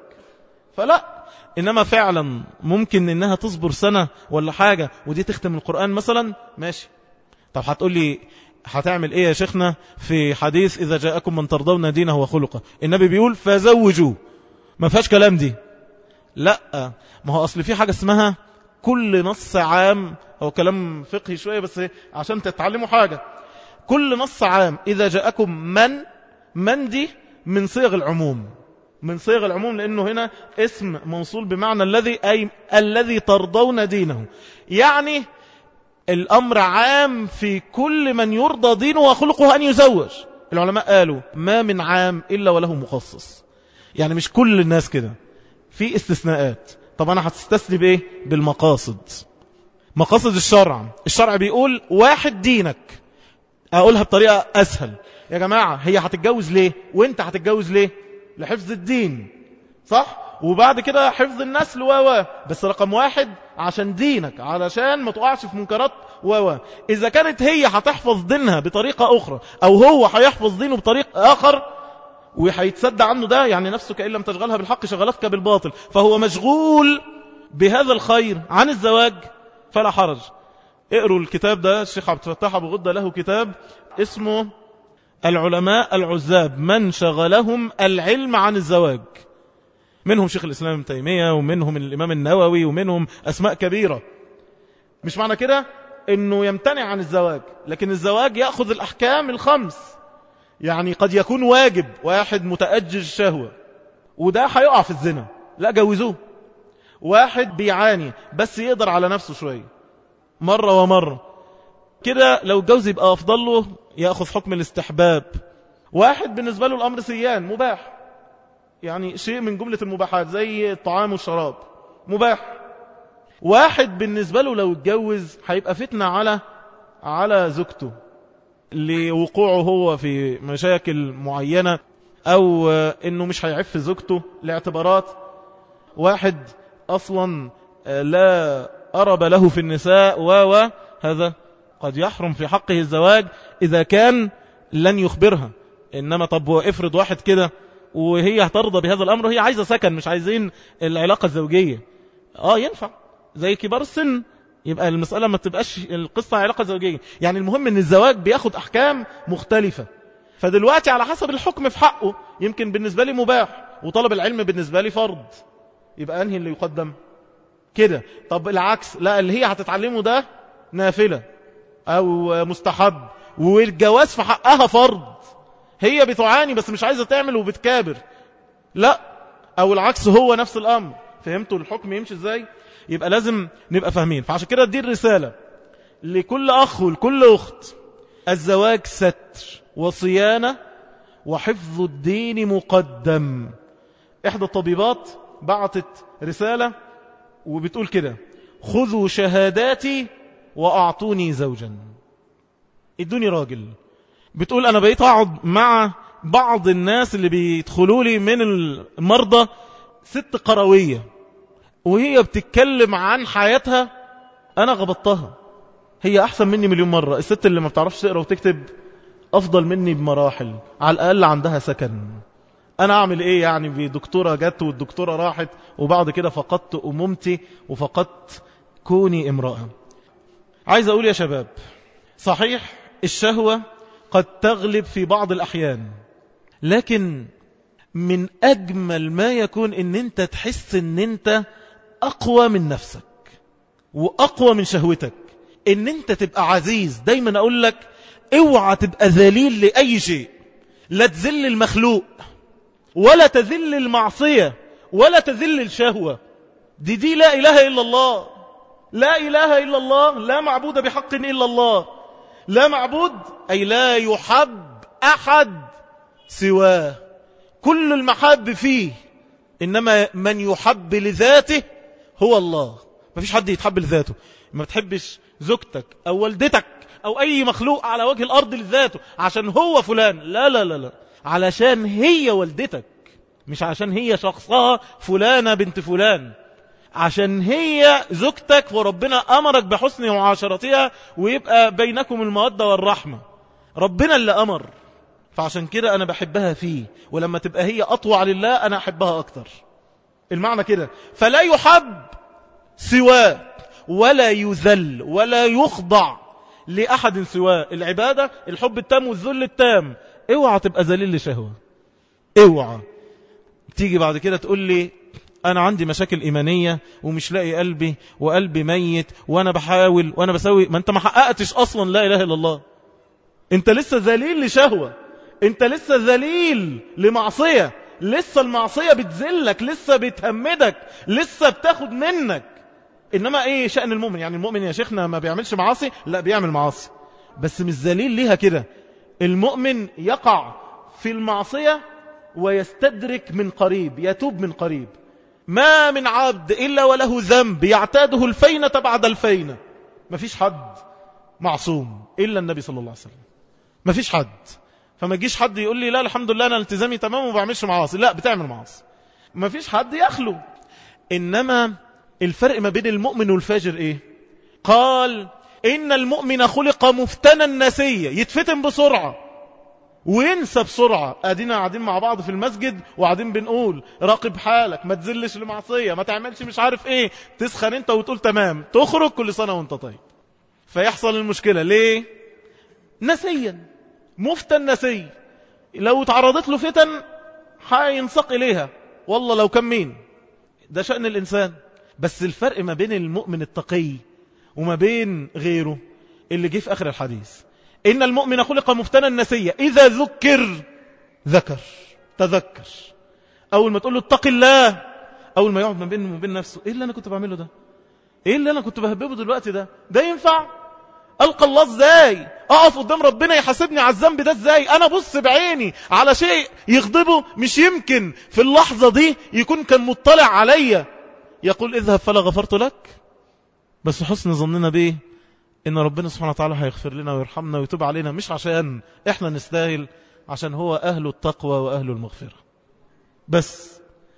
فلا إنما فعلا ممكن إنها تصبر سنة ولا حاجة ودي تختم القرآن مثلا ماشي طب هتقول لي هتعمل ايه يا شيخنا في حديث اذا جاءكم من ترضون دينه وخلقه النبي بيقول فزوجوا ما فيهاش كلام دي لا ما هو اصل في حاجة اسمها كل نص عام هو كلام فقهي شوية بس عشان تتعلموا حاجة كل نص عام إذا جاءكم من من دي من صيغ العموم من صيغ العموم لأنه هنا اسم موصول بمعنى الذي أي الذي ترضون دينه يعني الأمر عام في كل من يرضى دينه وخلقه أن يزوج العلماء قالوا ما من عام إلا وله مخصص يعني مش كل الناس كده في استثناءات طب أنا هتستثني بإيه بالمقاصد مقاصد الشرع الشرع بيقول واحد دينك أقولها بطريقة أسهل يا جماعة هي هتتجوز ليه وانت هتتجوز ليه لحفظ الدين صح وبعد كده حفظ النسل و بس رقم واحد عشان دينك علشان ما تقعش في منكرات و إذا كانت هي هتحفظ دينها بطريقة أخرى أو هو هيحفظ دينه بطريق آخر وهيتصدى عنه ده يعني نفسك إن لم تشغلها بالحق شغلتك بالباطل فهو مشغول بهذا الخير عن الزواج فلا حرج اقروا الكتاب ده الشيخ عبد الفتاح أبو غدة له كتاب اسمه العلماء العزاب من شغلهم العلم عن الزواج منهم شيخ الإسلام ابن تيمية ومنهم الإمام النووي ومنهم أسماء كبيرة مش معنى كده أنه يمتنع عن الزواج لكن الزواج يأخذ الأحكام الخمس يعني قد يكون واجب واحد متأجج الشهوة وده هيقع في الزنا لا جوزوه واحد بيعاني بس يقدر على نفسه شوية مرة ومرة كده لو الجوز يبقى أفضل له يأخذ حكم الاستحباب واحد بالنسبة له الأمر سيان مباح يعني شيء من جملة المباحات زي الطعام والشراب مباح واحد بالنسبة له لو اتجوز هيبقى فتنة على على زوجته لوقوعه هو في مشاكل معينة أو أنه مش هيعف زوجته لاعتبارات واحد أصلا لا أرب له في النساء و هذا قد يحرم في حقه الزواج إذا كان لن يخبرها إنما طب افرض واحد كده وهي هترضى بهذا الأمر وهي عايزة سكن مش عايزين العلاقة الزوجية آه ينفع زي كبار السن يبقى المسألة ما تبقاش القصة علاقة زوجية يعني المهم ان الزواج بياخد أحكام مختلفة فدلوقتي على حسب الحكم في حقه يمكن بالنسبة لي مباح وطلب العلم بالنسبة لي فرض يبقى أنهي اللي يقدم كده طب العكس لا اللي هي هتتعلمه ده نافلة أو مستحب والجواز في حقها فرض هي بتعاني بس مش عايزة تعمل وبتكابر لا أو العكس هو نفس الأمر فهمتوا الحكم يمشي ازاي يبقى لازم نبقى فاهمين فعشان كده دي الرسالة لكل أخ ولكل أخت الزواج ستر وصيانة وحفظ الدين مقدم إحدى الطبيبات بعتت رسالة وبتقول كده خذوا شهاداتي وأعطوني زوجا ادوني راجل بتقول أنا بقيت أقعد مع بعض الناس اللي بيدخلوا لي من المرضى ست قروية وهي بتتكلم عن حياتها أنا غبطتها هي أحسن مني مليون مرة الست اللي ما بتعرفش تقرأ وتكتب أفضل مني بمراحل على الأقل عندها سكن أنا أعمل إيه يعني بدكتورة جت والدكتورة راحت وبعد كده فقدت أمومتي وفقدت كوني امرأة عايز أقول يا شباب صحيح الشهوة قد تغلب في بعض الأحيان لكن من أجمل ما يكون ان انت تحس ان انت أقوى من نفسك وأقوى من شهوتك ان انت تبقى عزيز دايما أقول لك اوعى تبقى ذليل لأي شيء لا تذل المخلوق ولا تذل المعصية ولا تذل الشهوة دي دي لا إله إلا الله لا إله إلا الله لا معبود بحق إلا الله لا معبود أي لا يحب أحد سواه كل المحب فيه إنما من يحب لذاته هو الله ما فيش حد يتحب لذاته ما بتحبش زوجتك أو والدتك أو أي مخلوق على وجه الأرض لذاته عشان هو فلان لا لا لا لا علشان هي والدتك مش عشان هي شخصها فلانة بنت فلان عشان هي زوجتك وربنا أمرك بحسن معاشرتها ويبقى بينكم المودة والرحمة ربنا اللي أمر فعشان كده أنا بحبها فيه ولما تبقى هي أطوع لله أنا أحبها أكتر المعنى كده فلا يحب سواه ولا يذل ولا يخضع لأحد سواه العبادة الحب التام والذل التام اوعى تبقى ذليل لشهوة اوعى تيجي بعد كده تقول لي أنا عندي مشاكل إيمانية ومش لاقي قلبي وقلبي ميت وأنا بحاول وأنا بسوي ما أنت ما حققتش أصلا لا إله إلا الله أنت لسه ذليل لشهوة أنت لسه ذليل لمعصية لسه المعصية بتذلك لسه بتهمدك لسه بتاخد منك إنما إيه شأن المؤمن يعني المؤمن يا شيخنا ما بيعملش معاصي لا بيعمل معاصي بس مش ذليل ليها كده المؤمن يقع في المعصية ويستدرك من قريب يتوب من قريب ما من عبد إلا وله ذنب يعتاده الفينة بعد الفينة ما فيش حد معصوم إلا النبي صلى الله عليه وسلم ما فيش حد فما يجيش حد يقول لي لا الحمد لله أنا التزامي تمام وما بعملش معاصي لا بتعمل معاصي ما فيش حد يخلو إنما الفرق ما بين المؤمن والفاجر إيه قال إن المؤمن خلق مفتنا نسيا يتفتن بسرعة وينسى بسرعة ادينا قاعدين مع بعض في المسجد وقاعدين بنقول راقب حالك ما تزلش لمعصية ما تعملش مش عارف ايه تسخن انت وتقول تمام تخرج كل سنة وانت طيب فيحصل المشكلة ليه نسيا مفتن نسي لو تعرضت له فتن هينسق اليها والله لو كان مين ده شأن الانسان بس الفرق ما بين المؤمن التقي وما بين غيره اللي جه في اخر الحديث إن المؤمن خلق مفتنا نسيا إذا ذكر ذكر تذكر أول ما تقول له اتق الله أول ما يقعد ما بينه وبين نفسه إيه اللي أنا كنت بعمله ده إيه اللي أنا كنت بهببه دلوقتي ده ده ينفع ألقى الله إزاي أقف قدام ربنا يحاسبني على الذنب ده إزاي أنا بص بعيني على شيء يغضبه مش يمكن في اللحظة دي يكون كان مطلع عليا يقول اذهب فلا غفرت لك بس حسن ظننا بيه إن ربنا سبحانه وتعالى هيغفر لنا ويرحمنا ويتوب علينا مش عشان إحنا نستاهل عشان هو أهل التقوى وأهل المغفرة بس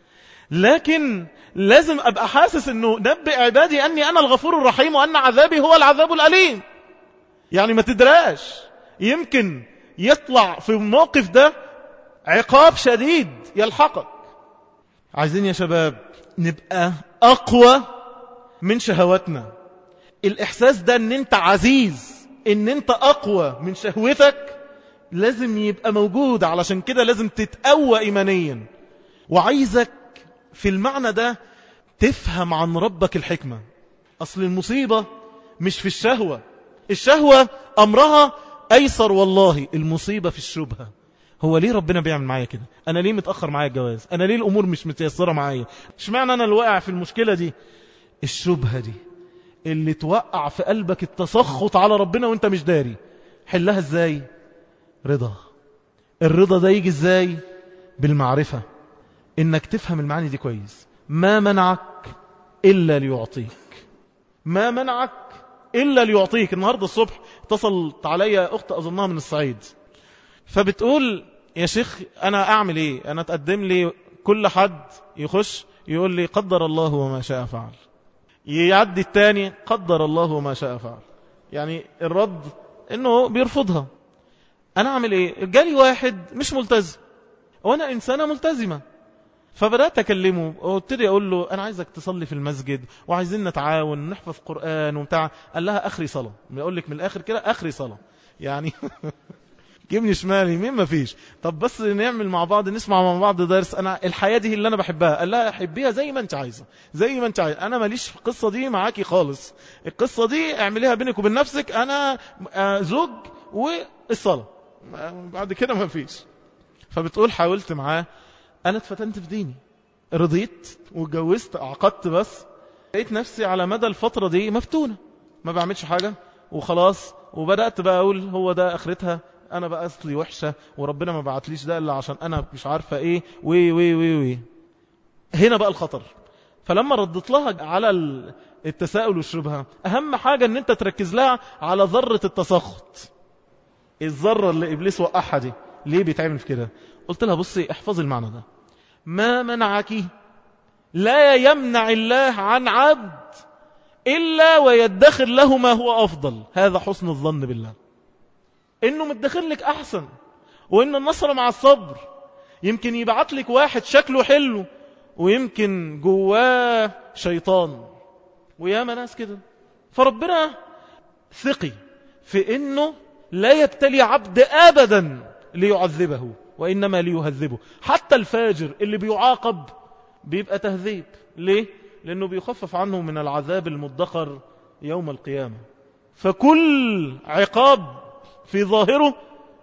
لكن لازم أبقى حاسس أنه نبئ عبادي أني أنا الغفور الرحيم وأن عذابي هو العذاب الأليم يعني ما تدراش يمكن يطلع في الموقف ده عقاب شديد يلحقك عايزين يا شباب نبقى أقوى من شهواتنا الإحساس ده أن أنت عزيز أن أنت أقوى من شهوتك لازم يبقى موجود علشان كده لازم تتقوى إيمانيا وعايزك في المعنى ده تفهم عن ربك الحكمة أصل المصيبة مش في الشهوة الشهوة أمرها أيسر والله المصيبة في الشبهة هو ليه ربنا بيعمل معايا كده أنا ليه متأخر معايا الجواز أنا ليه الأمور مش متيسرة معايا اشمعنى أنا اللي واقع في المشكلة دي الشبهة دي اللي توقع في قلبك التسخط على ربنا وانت مش داري حلها ازاي رضا الرضا ده يجي ازاي بالمعرفة انك تفهم المعاني دي كويس ما منعك إلا ليعطيك ما منعك إلا ليعطيك النهاردة الصبح اتصلت علي أخت أظنها من الصعيد فبتقول يا شيخ أنا أعمل إيه أنا تقدم لي كل حد يخش يقول لي قدر الله وما شاء فعل يعدي التاني قدر الله ما شاء فعل يعني الرد انه بيرفضها انا اعمل ايه جالي واحد مش ملتزم وانا انسانة ملتزمة فبدأت أكلمه وابتدي أقول له أنا عايزك تصلي في المسجد وعايزين نتعاون نحفظ قرآن وبتاع قال لها أخري صلاة يقول لك من الآخر كده أخري صلاة يعني جيبني شمالي مين ما فيش طب بس نعمل مع بعض نسمع مع بعض درس انا الحياه دي اللي انا بحبها قال لها حبيها زي ما انت عايزه زي ما انت عايزه انا ماليش في القصه دي معاكي خالص القصه دي اعمليها بينك وبين نفسك انا زوج والصلاه بعد كده ما فيش فبتقول حاولت معاه انا اتفتنت في ديني رضيت واتجوزت عقدت بس لقيت نفسي على مدى الفتره دي مفتونه ما بعملش حاجه وخلاص وبدات بقى اقول هو ده اخرتها انا بقى اصلي وحشة وربنا ما بعتليش ده الا عشان انا مش عارفة ايه وي وي وي وي هنا بقى الخطر فلما ردت لها على التساؤل وشربها اهم حاجة ان انت تركز لها على ذرة التسخط الذرة اللي ابليس وقعها دي ليه بيتعمل في كده قلت لها بصي احفظي المعنى ده ما منعك لا يمنع الله عن عبد إلا ويدخر له ما هو أفضل هذا حسن الظن بالله انه مدخر لك احسن وان النصر مع الصبر يمكن يبعت لك واحد شكله حلو ويمكن جواه شيطان وياما ناس كده فربنا ثقي في انه لا يبتلي عبد ابدا ليعذبه وانما ليهذبه حتى الفاجر اللي بيعاقب بيبقى تهذيب ليه لانه بيخفف عنه من العذاب المدخر يوم القيامة فكل عقاب في ظاهره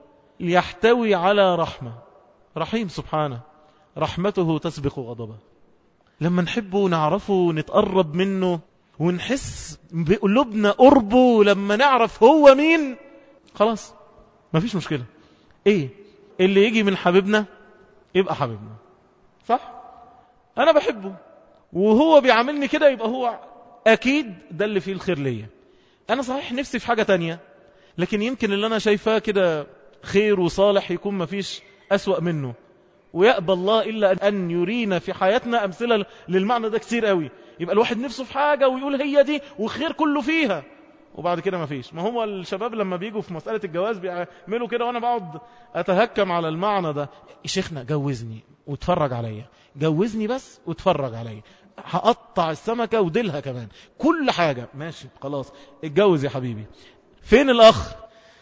يحتوي على رحمة رحيم سبحانه رحمته تسبق غضبه لما نحبه نعرفه نتقرب منه ونحس بقلوبنا قربه لما نعرف هو مين خلاص ما فيش مشكلة ايه اللي يجي من حبيبنا يبقى حبيبنا صح انا بحبه وهو بيعاملني كده يبقى هو اكيد ده اللي فيه الخير ليا انا صحيح نفسي في حاجة تانية لكن يمكن اللي انا شايفاه كده خير وصالح يكون ما فيش اسوأ منه ويأبى الله إلا أن يرينا في حياتنا أمثلة للمعنى ده كتير قوي يبقى الواحد نفسه في حاجة ويقول هي دي وخير كله فيها وبعد كده ما فيش ما هو الشباب لما بيجوا في مسألة الجواز بيعملوا كده وأنا بقعد أتهكم على المعنى ده شيخنا جوزني واتفرج عليا جوزني بس واتفرج عليا هقطع السمكة وديلها كمان كل حاجة ماشي خلاص اتجوز يا حبيبي فين الأخ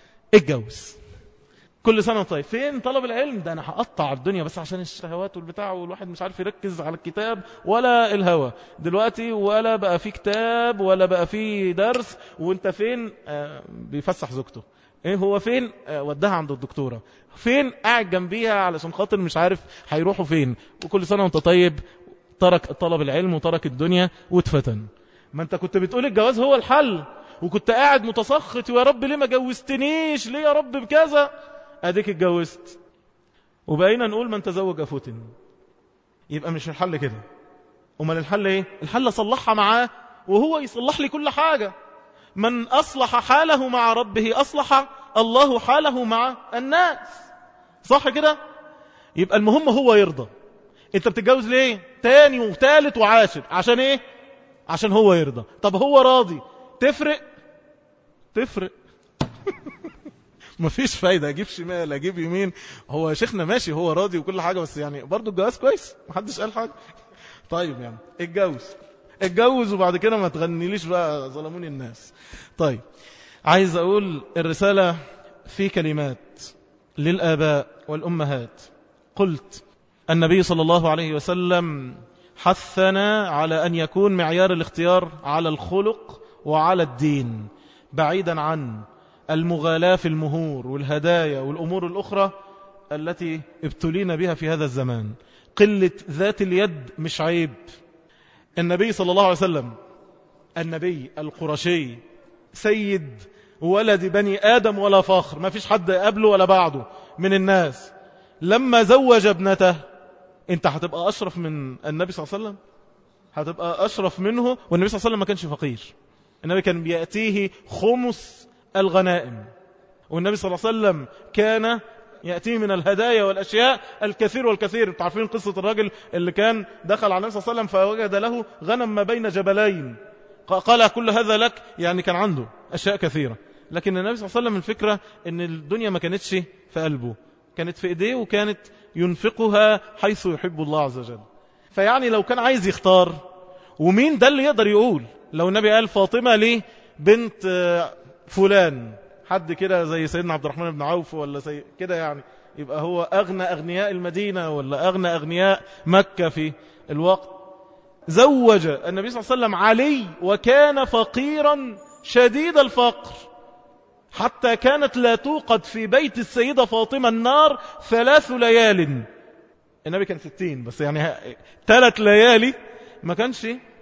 اتجوز كل سنة طيب فين طلب العلم ده أنا هقطع الدنيا بس عشان الشهوات والبتاع والواحد مش عارف يركز على الكتاب ولا الهوى دلوقتي ولا بقى في كتاب ولا بقى في درس وانت فين آه بيفسح زوجته ايه هو فين آه وداها عند الدكتورة فين قاعد جنبيها علشان خاطر مش عارف هيروحوا فين وكل سنة وانت طيب ترك طلب العلم وترك الدنيا واتفتن ما انت كنت بتقول الجواز هو الحل وكنت قاعد متسخط ويا رب ليه ما جوزتنيش ليه يا رب بكذا اديك اتجوزت وبقينا نقول من تزوج فتن يبقى مش الحل كده امال الحل ايه الحل اصلحها معاه وهو يصلح لي كل حاجة من اصلح حاله مع ربه اصلح الله حاله مع الناس صح كده يبقى المهم هو يرضى انت بتتجوز ليه تاني وثالث وعاشر عشان ايه عشان هو يرضى طب هو راضي تفرق تفرق مفيش فايدة اجيب شمال اجيب يمين هو شيخنا ماشي هو راضي وكل حاجة بس يعني برضو الجواز كويس محدش قال حاجة طيب يعني اتجوز اتجوز وبعد كده ما تغنيليش بقى ظلموني الناس طيب عايز اقول الرسالة في كلمات للآباء والأمهات قلت النبي صلى الله عليه وسلم حثنا على أن يكون معيار الاختيار على الخلق وعلى الدين بعيدا عن المغالاة في المهور والهدايا والأمور الأخرى التي ابتلينا بها في هذا الزمان قلة ذات اليد مش عيب النبي صلى الله عليه وسلم النبي القرشي سيد ولد بني آدم ولا فخر ما فيش حد قبله ولا بعده من الناس لما زوج ابنته انت هتبقى أشرف من النبي صلى الله عليه وسلم هتبقى أشرف منه والنبي صلى الله عليه وسلم ما كانش فقير النبي كان بيأتيه خمس الغنائم والنبي صلى الله عليه وسلم كان يأتيه من الهدايا والأشياء الكثير والكثير تعرفين قصة الراجل اللي كان دخل على النبي صلى الله عليه وسلم فوجد له غنم ما بين جبلين قال كل هذا لك يعني كان عنده أشياء كثيرة لكن النبي صلى الله عليه وسلم الفكرة ان الدنيا ما كانتش في قلبه كانت في ايديه وكانت ينفقها حيث يحب الله عز وجل فيعني لو كان عايز يختار ومين ده اللي يقدر يقول لو النبي قال فاطمة ليه بنت فلان حد كده زي سيدنا عبد الرحمن بن عوف ولا سي... كده يعني يبقى هو أغنى أغنياء المدينة ولا أغنى أغنياء مكة في الوقت زوج النبي صلى الله عليه وسلم علي وكان فقيرا شديد الفقر حتى كانت لا توقد في بيت السيدة فاطمة النار ثلاث ليال النبي كان ستين بس يعني ثلاث ليالي ما كانش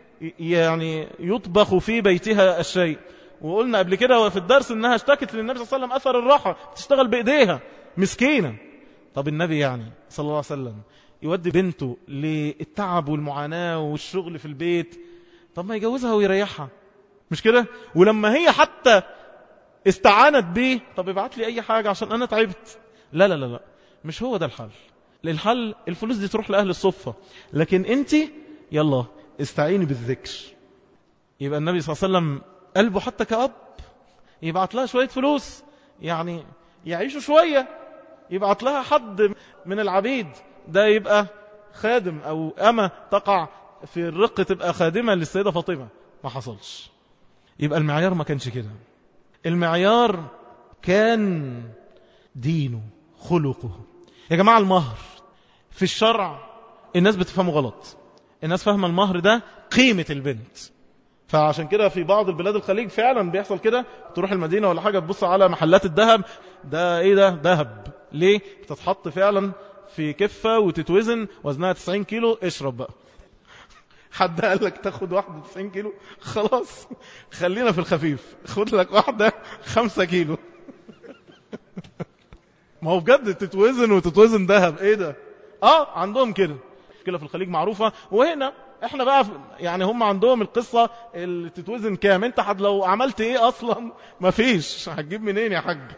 يعني يطبخ في بيتها الشيء وقلنا قبل كده في الدرس انها اشتكت للنبي صلى الله عليه وسلم اثر الراحة تشتغل بايديها مسكينة طب النبي يعني صلى الله عليه وسلم يودي بنته للتعب والمعاناة والشغل في البيت طب ما يجوزها ويريحها مش كده ولما هي حتى استعانت بيه طب ابعت لي اي حاجة عشان انا تعبت لا لا لا لا مش هو ده الحل الحل الفلوس دي تروح لأهل الصفة لكن انت يلا استعيني بالذكر يبقى النبي صلى الله عليه وسلم قلبه حتى كأب يبعت لها شوية فلوس يعني يعيشوا شوية يبعت لها حد من العبيد ده يبقى خادم أو أما تقع في الرق تبقى خادمة للسيدة فاطمة ما حصلش يبقى المعيار ما كانش كده المعيار كان دينه خلقه يا جماعة المهر في الشرع الناس بتفهمه غلط الناس فاهمة المهر ده قيمة البنت فعشان كده في بعض البلاد الخليج فعلا بيحصل كده تروح المدينة ولا حاجة تبص على محلات الذهب ده ايه ده ذهب ليه بتتحط فعلا في كفة وتتوزن وزنها 90 كيلو اشرب بقى حد قال لك تاخد واحدة 90 كيلو خلاص خلينا في الخفيف خد لك واحدة 5 كيلو ما هو بجد تتوزن وتتوزن ذهب ايه ده اه عندهم كده كده في الخليج معروفة وهنا احنا بقى يعني هم عندهم القصة اللي تتوزن كام انت حد لو عملت ايه اصلا ما فيش هتجيب منين يا حاج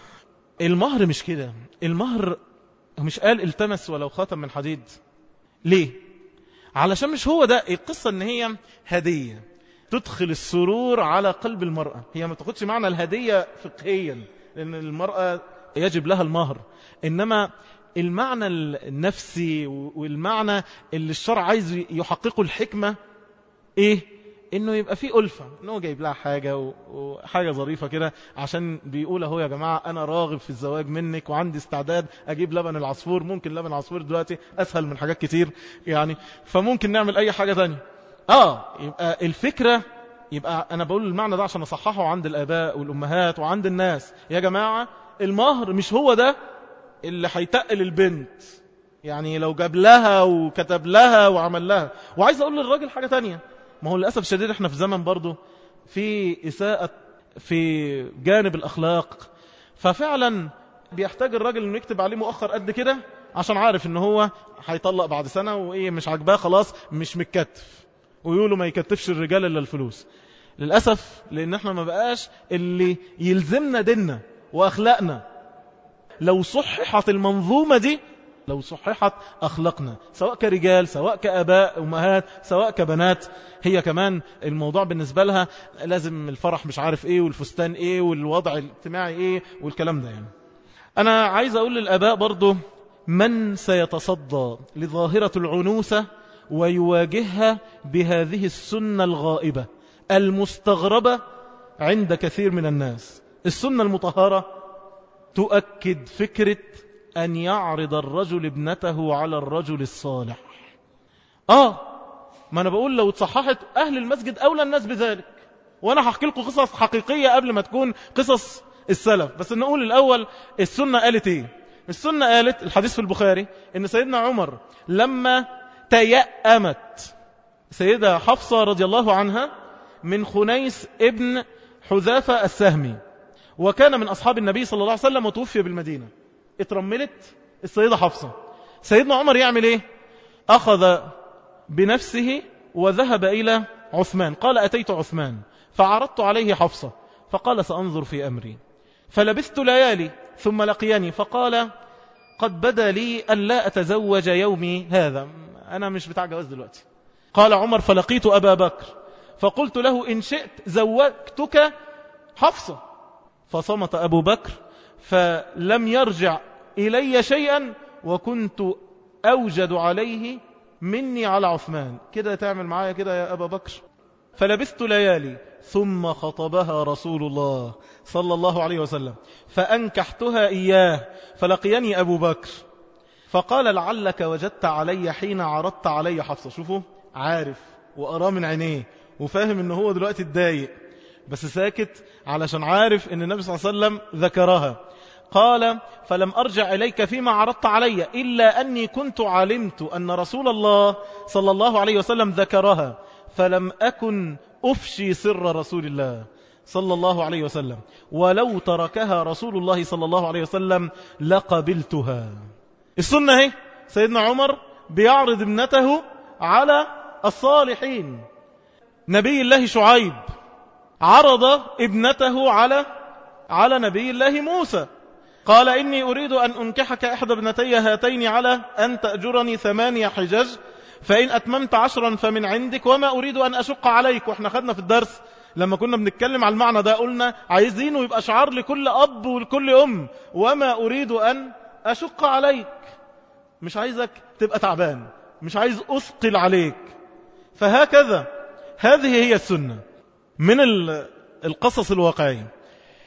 المهر مش كده المهر مش قال التمس ولو خاتم من حديد ليه علشان مش هو ده القصة ان هي هدية تدخل السرور على قلب المرأة هي ما تاخدش معنى الهدية فقهيا لان المرأة يجب لها المهر انما المعنى النفسي والمعنى اللي الشرع عايز يحققه الحكمة ايه انه يبقى فيه ألفة انه جايب لها حاجة وحاجة ظريفة كده عشان بيقول اهو يا جماعة انا راغب في الزواج منك وعندي استعداد اجيب لبن العصفور ممكن لبن العصفور دلوقتي اسهل من حاجات كتير يعني فممكن نعمل اي حاجة تانية اه يبقى الفكرة يبقى انا بقول المعنى ده عشان اصححه عند الاباء والامهات وعند الناس يا جماعة المهر مش هو ده اللي هيتقل البنت يعني لو جاب لها وكتب لها وعمل لها وعايز اقول للراجل حاجة تانية ما هو للأسف الشديد احنا في زمن برضه في إساءة في جانب الأخلاق ففعلا بيحتاج الراجل انه يكتب عليه مؤخر قد كده عشان عارف ان هو هيطلق بعد سنة وايه مش عاجباه خلاص مش متكتف ويقولوا ما يكتفش الرجال الا الفلوس للأسف لان احنا ما بقاش اللي يلزمنا ديننا واخلاقنا لو صححت المنظومة دي لو صححت أخلاقنا سواء كرجال سواء كأباء أمهات سواء كبنات هي كمان الموضوع بالنسبة لها لازم الفرح مش عارف إيه والفستان إيه والوضع الاجتماعي إيه والكلام ده يعني أنا عايز أقول للأباء برضو من سيتصدى لظاهرة العنوسة ويواجهها بهذه السنة الغائبة المستغربة عند كثير من الناس السنة المطهرة تؤكد فكرة أن يعرض الرجل ابنته على الرجل الصالح آه ما أنا بقول لو تصححت أهل المسجد أولى الناس بذلك وأنا هحكي لكم قصص حقيقية قبل ما تكون قصص السلف بس نقول الأول السنة قالت إيه السنة قالت الحديث في البخاري إن سيدنا عمر لما تيأمت سيدة حفصة رضي الله عنها من خنيس ابن حذافة السهمي وكان من أصحاب النبي صلى الله عليه وسلم وتوفي بالمدينة اترملت السيدة حفصة سيدنا عمر يعمل ايه أخذ بنفسه وذهب إلى عثمان قال أتيت عثمان فعرضت عليه حفصة فقال سأنظر في أمري فلبثت ليالي ثم لقيني فقال قد بدا لي أن لا أتزوج يومي هذا أنا مش بتاع جواز دلوقتي قال عمر فلقيت أبا بكر فقلت له إن شئت زوجتك حفصة فصمت أبو بكر فلم يرجع إلي شيئا وكنت أوجد عليه مني على عثمان كده تعمل معايا كده يا أبا بكر فلبثت ليالي ثم خطبها رسول الله صلى الله عليه وسلم فأنكحتها إياه فلقيني أبو بكر فقال لعلك وجدت علي حين عرضت علي حفصة شوفوا عارف وأراه من عينيه وفاهم أنه هو دلوقتي اتضايق بس ساكت علشان عارف أن النبي صلى الله عليه وسلم ذكرها قال فلم أرجع إليك فيما عرضت علي إلا أني كنت علمت أن رسول الله صلى الله عليه وسلم ذكرها فلم أكن أفشي سر رسول الله صلى الله عليه وسلم ولو تركها رسول الله صلى الله عليه وسلم لقبلتها السنة هي سيدنا عمر بيعرض ابنته على الصالحين نبي الله شعيب عرض ابنته على على نبي الله موسى قال إني أريد أن أنكحك إحدى ابنتي هاتين على أن تأجرني ثمانية حجج فإن أتممت عشرا فمن عندك وما أريد أن أشق عليك وإحنا خدنا في الدرس لما كنا بنتكلم على المعنى ده قلنا عايزينه يبقى شعار لكل أب ولكل أم وما أريد أن أشق عليك مش عايزك تبقى تعبان مش عايز أثقل عليك فهكذا هذه هي السنة من القصص الواقعية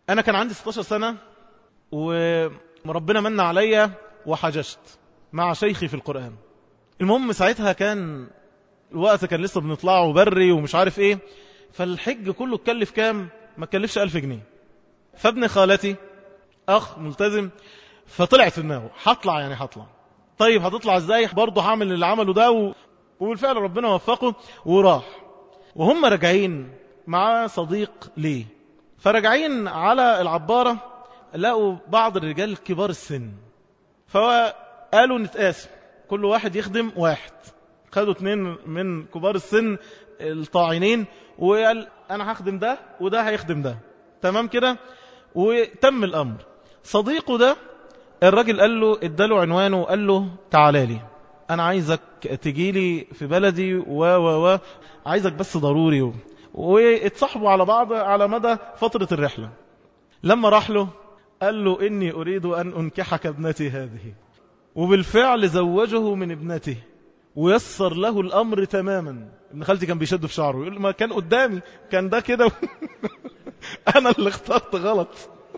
أنا كان عندي 16 سنة وربنا من عليا وحججت مع شيخي في القرآن المهم ساعتها كان الوقت كان لسه بنطلعه بري ومش عارف ايه فالحج كله اتكلف كام ما اتكلفش ألف جنيه فابن خالتي أخ ملتزم فطلعت في دماغه هطلع يعني هطلع طيب هتطلع ازاي برضه هعمل اللي عمله ده و... وبالفعل ربنا وفقه وراح وهم راجعين مع صديق ليه فرجعين على العبارة لقوا بعض الرجال كبار السن فقالوا نتقاسم كل واحد يخدم واحد خدوا اتنين من كبار السن الطاعنين وقال انا هخدم ده وده هيخدم ده تمام كده وتم الامر صديقه ده الراجل قال له اداله عنوانه وقال له تعالى لي انا عايزك تجي لي في بلدي و و و عايزك بس ضروري و... واتصاحبوا على بعض على مدى فترة الرحلة لما راح له قال له إني أريد أن أنكحك ابنتي هذه وبالفعل زوجه من ابنته ويسر له الأمر تماما ابن خالتي كان بيشد في شعره يقول ما كان قدامي كان ده كده أنا اللي اخترت غلط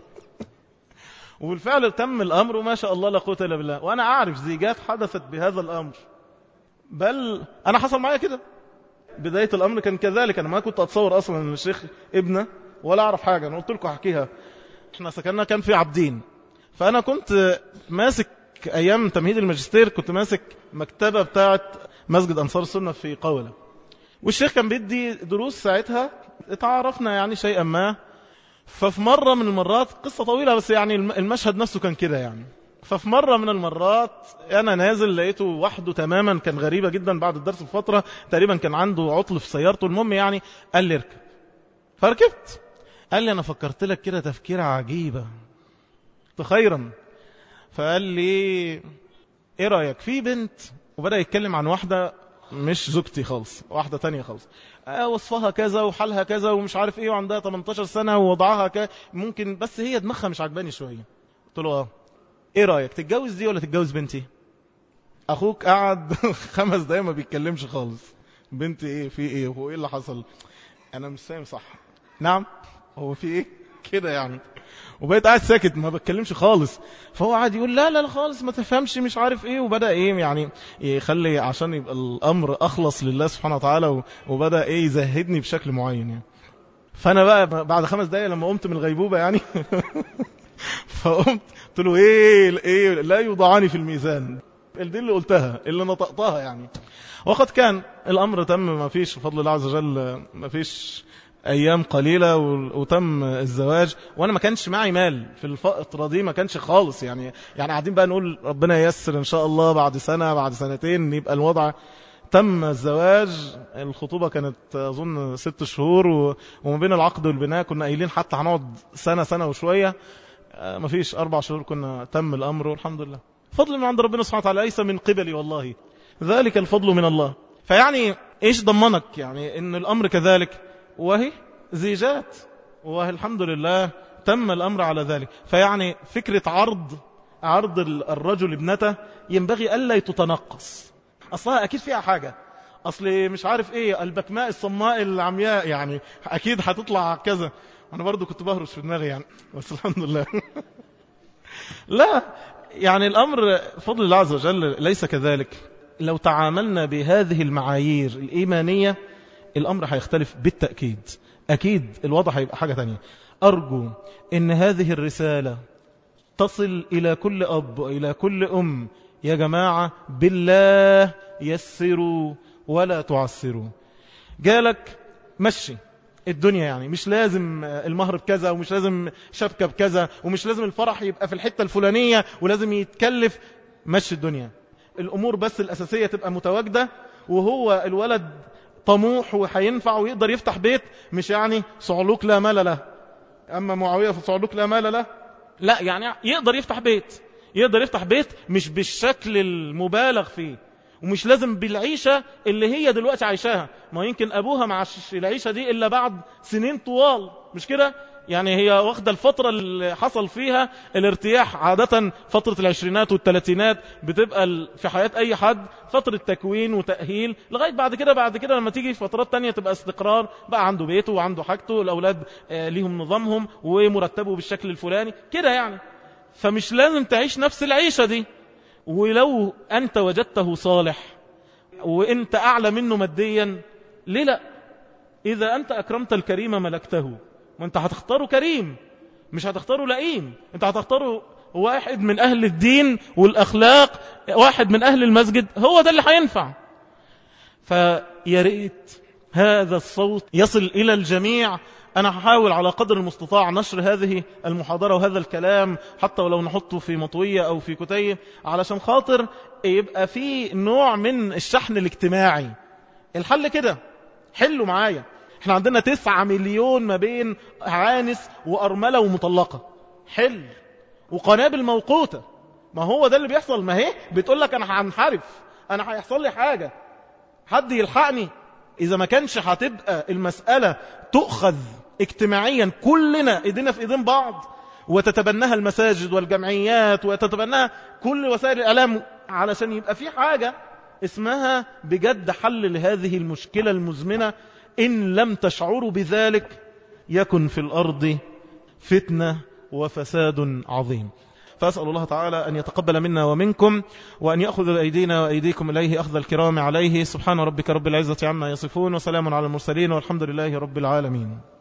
وبالفعل تم الأمر وما شاء الله لا قوة إلا بالله وأنا أعرف زيجات حدثت بهذا الأمر بل أنا حصل معايا كده بداية الأمر كان كذلك أنا ما كنت أتصور أصلا أن الشيخ ابنه ولا أعرف حاجة أنا قلت لكم أحكيها احنا سكننا كان في عبدين فأنا كنت ماسك أيام تمهيد الماجستير كنت ماسك مكتبة بتاعة مسجد أنصار السنة في قولة والشيخ كان بيدي دروس ساعتها اتعرفنا يعني شيئا ما ففي مرة من المرات قصة طويلة بس يعني المشهد نفسه كان كده يعني ففي مرة من المرات أنا نازل لقيته وحده تماما كان غريبة جدا بعد الدرس بفترة تقريبا كان عنده عطل في سيارته المهم يعني قال لي اركب فركبت قال لي أنا فكرت لك كده تفكير عجيبة خيرا فقال لي ايه رأيك في بنت وبدأ يتكلم عن واحدة مش زوجتي خالص واحدة تانية خالص آه وصفها كذا وحالها كذا ومش عارف ايه وعندها 18 سنة ووضعها ك... ممكن بس هي دماغها مش عجباني شوية قلت له اه ايه رأيك تتجوز دي ولا تتجوز بنتي اخوك قعد خمس دقايق ما بيتكلمش خالص بنتي ايه في ايه هو ايه اللي حصل انا مش فاهم صح نعم هو في ايه كده يعني وبقيت قاعد ساكت ما بتكلمش خالص فهو قاعد يقول لا لا لا خالص ما تفهمش مش عارف ايه وبدا ايه يعني يخلي عشان يبقى الامر اخلص لله سبحانه وتعالى وبدا ايه يزهدني بشكل معين يعني فانا بقى بعد خمس دقايق لما قمت من الغيبوبه يعني فقمت قلت له ايه ايه لا يوضعاني في الميزان دي اللي قلتها اللي نطقتها يعني وقد كان الامر تم ما فيش بفضل الله عز وجل ما فيش ايام قليلة وتم الزواج وانا ما كانش معي مال في الفترة دي ما كانش خالص يعني يعني قاعدين بقى نقول ربنا ييسر ان شاء الله بعد سنة بعد سنتين يبقى الوضع تم الزواج الخطوبة كانت أظن ست شهور وما بين العقد والبناء كنا قايلين حتى هنقعد سنة سنة وشوية ما فيش أربع شهور كنا تم الأمر والحمد لله فضل من عند ربنا سبحانه وتعالى ليس من قبلي والله ذلك الفضل من الله فيعني إيش ضمنك يعني إن الأمر كذلك وهي زيجات وهي الحمد لله تم الأمر على ذلك فيعني فكرة عرض عرض الرجل ابنته ينبغي ألا تتنقص أصلها أكيد فيها حاجة أصل مش عارف إيه البكماء الصماء العمياء يعني أكيد هتطلع كذا أنا برضو كنت بهرش في دماغي يعني بس الحمد لله لا يعني الأمر فضل الله عز وجل ليس كذلك لو تعاملنا بهذه المعايير الإيمانية الأمر هيختلف بالتأكيد أكيد الوضع هيبقى حاجة تانية أرجو أن هذه الرسالة تصل إلى كل أب وإلى كل أم يا جماعة بالله يسروا ولا تعسروا جالك مشي الدنيا يعني مش لازم المهر بكذا ومش لازم شبكة بكذا ومش لازم الفرح يبقى في الحتة الفلانية ولازم يتكلف مشي الدنيا الأمور بس الأساسية تبقى متواجدة وهو الولد طموح وهينفع ويقدر يفتح بيت مش يعني صعلوك لا مال له أما معاوية فصعلوك لا مال له لا يعني يقدر يفتح بيت يقدر يفتح بيت مش بالشكل المبالغ فيه ومش لازم بالعيشة اللي هي دلوقتي عايشاها ما يمكن أبوها مع العيشة دي إلا بعد سنين طوال مش كده يعني هي واخدة الفترة اللي حصل فيها الارتياح عادة فترة العشرينات والثلاثينات بتبقى في حياة أي حد فترة تكوين وتأهيل لغاية بعد كده بعد كده لما تيجي فترات تانية تبقى استقرار بقى عنده بيته وعنده حاجته الأولاد ليهم نظامهم ومرتبه بالشكل الفلاني كده يعني فمش لازم تعيش نفس العيشة دي ولو أنت وجدته صالح وانت أعلى منه ماديا ليه لا إذا أنت أكرمت الكريم ملكته وانت هتختاره كريم مش هتختاره لئيم انت هتختاره واحد من أهل الدين والأخلاق واحد من أهل المسجد هو ده اللي هينفع فيا ريت هذا الصوت يصل إلى الجميع أنا هحاول على قدر المستطاع نشر هذه المحاضرة وهذا الكلام حتى ولو نحطه في مطوية أو في كتيب علشان خاطر يبقى في نوع من الشحن الاجتماعي الحل كده حلوا معايا احنا عندنا تسعة مليون ما بين عانس وأرملة ومطلقة حل وقنابل موقوتة ما هو ده اللي بيحصل ما هي بتقول لك أنا هنحرف أنا هيحصل لي حاجة حد يلحقني إذا ما كانش هتبقى المسألة تؤخذ اجتماعيا كلنا ايدينا في ايدين بعض وتتبناها المساجد والجمعيات وتتبناها كل وسائل الإعلام علشان يبقى في حاجة اسمها بجد حل لهذه المشكلة المزمنة إن لم تشعروا بذلك يكن في الأرض فتنة وفساد عظيم فأسأل الله تعالى أن يتقبل منا ومنكم وأن يأخذ أيدينا وأيديكم إليه أخذ الكرام عليه سبحان ربك رب العزة عما يصفون وسلام على المرسلين والحمد لله رب العالمين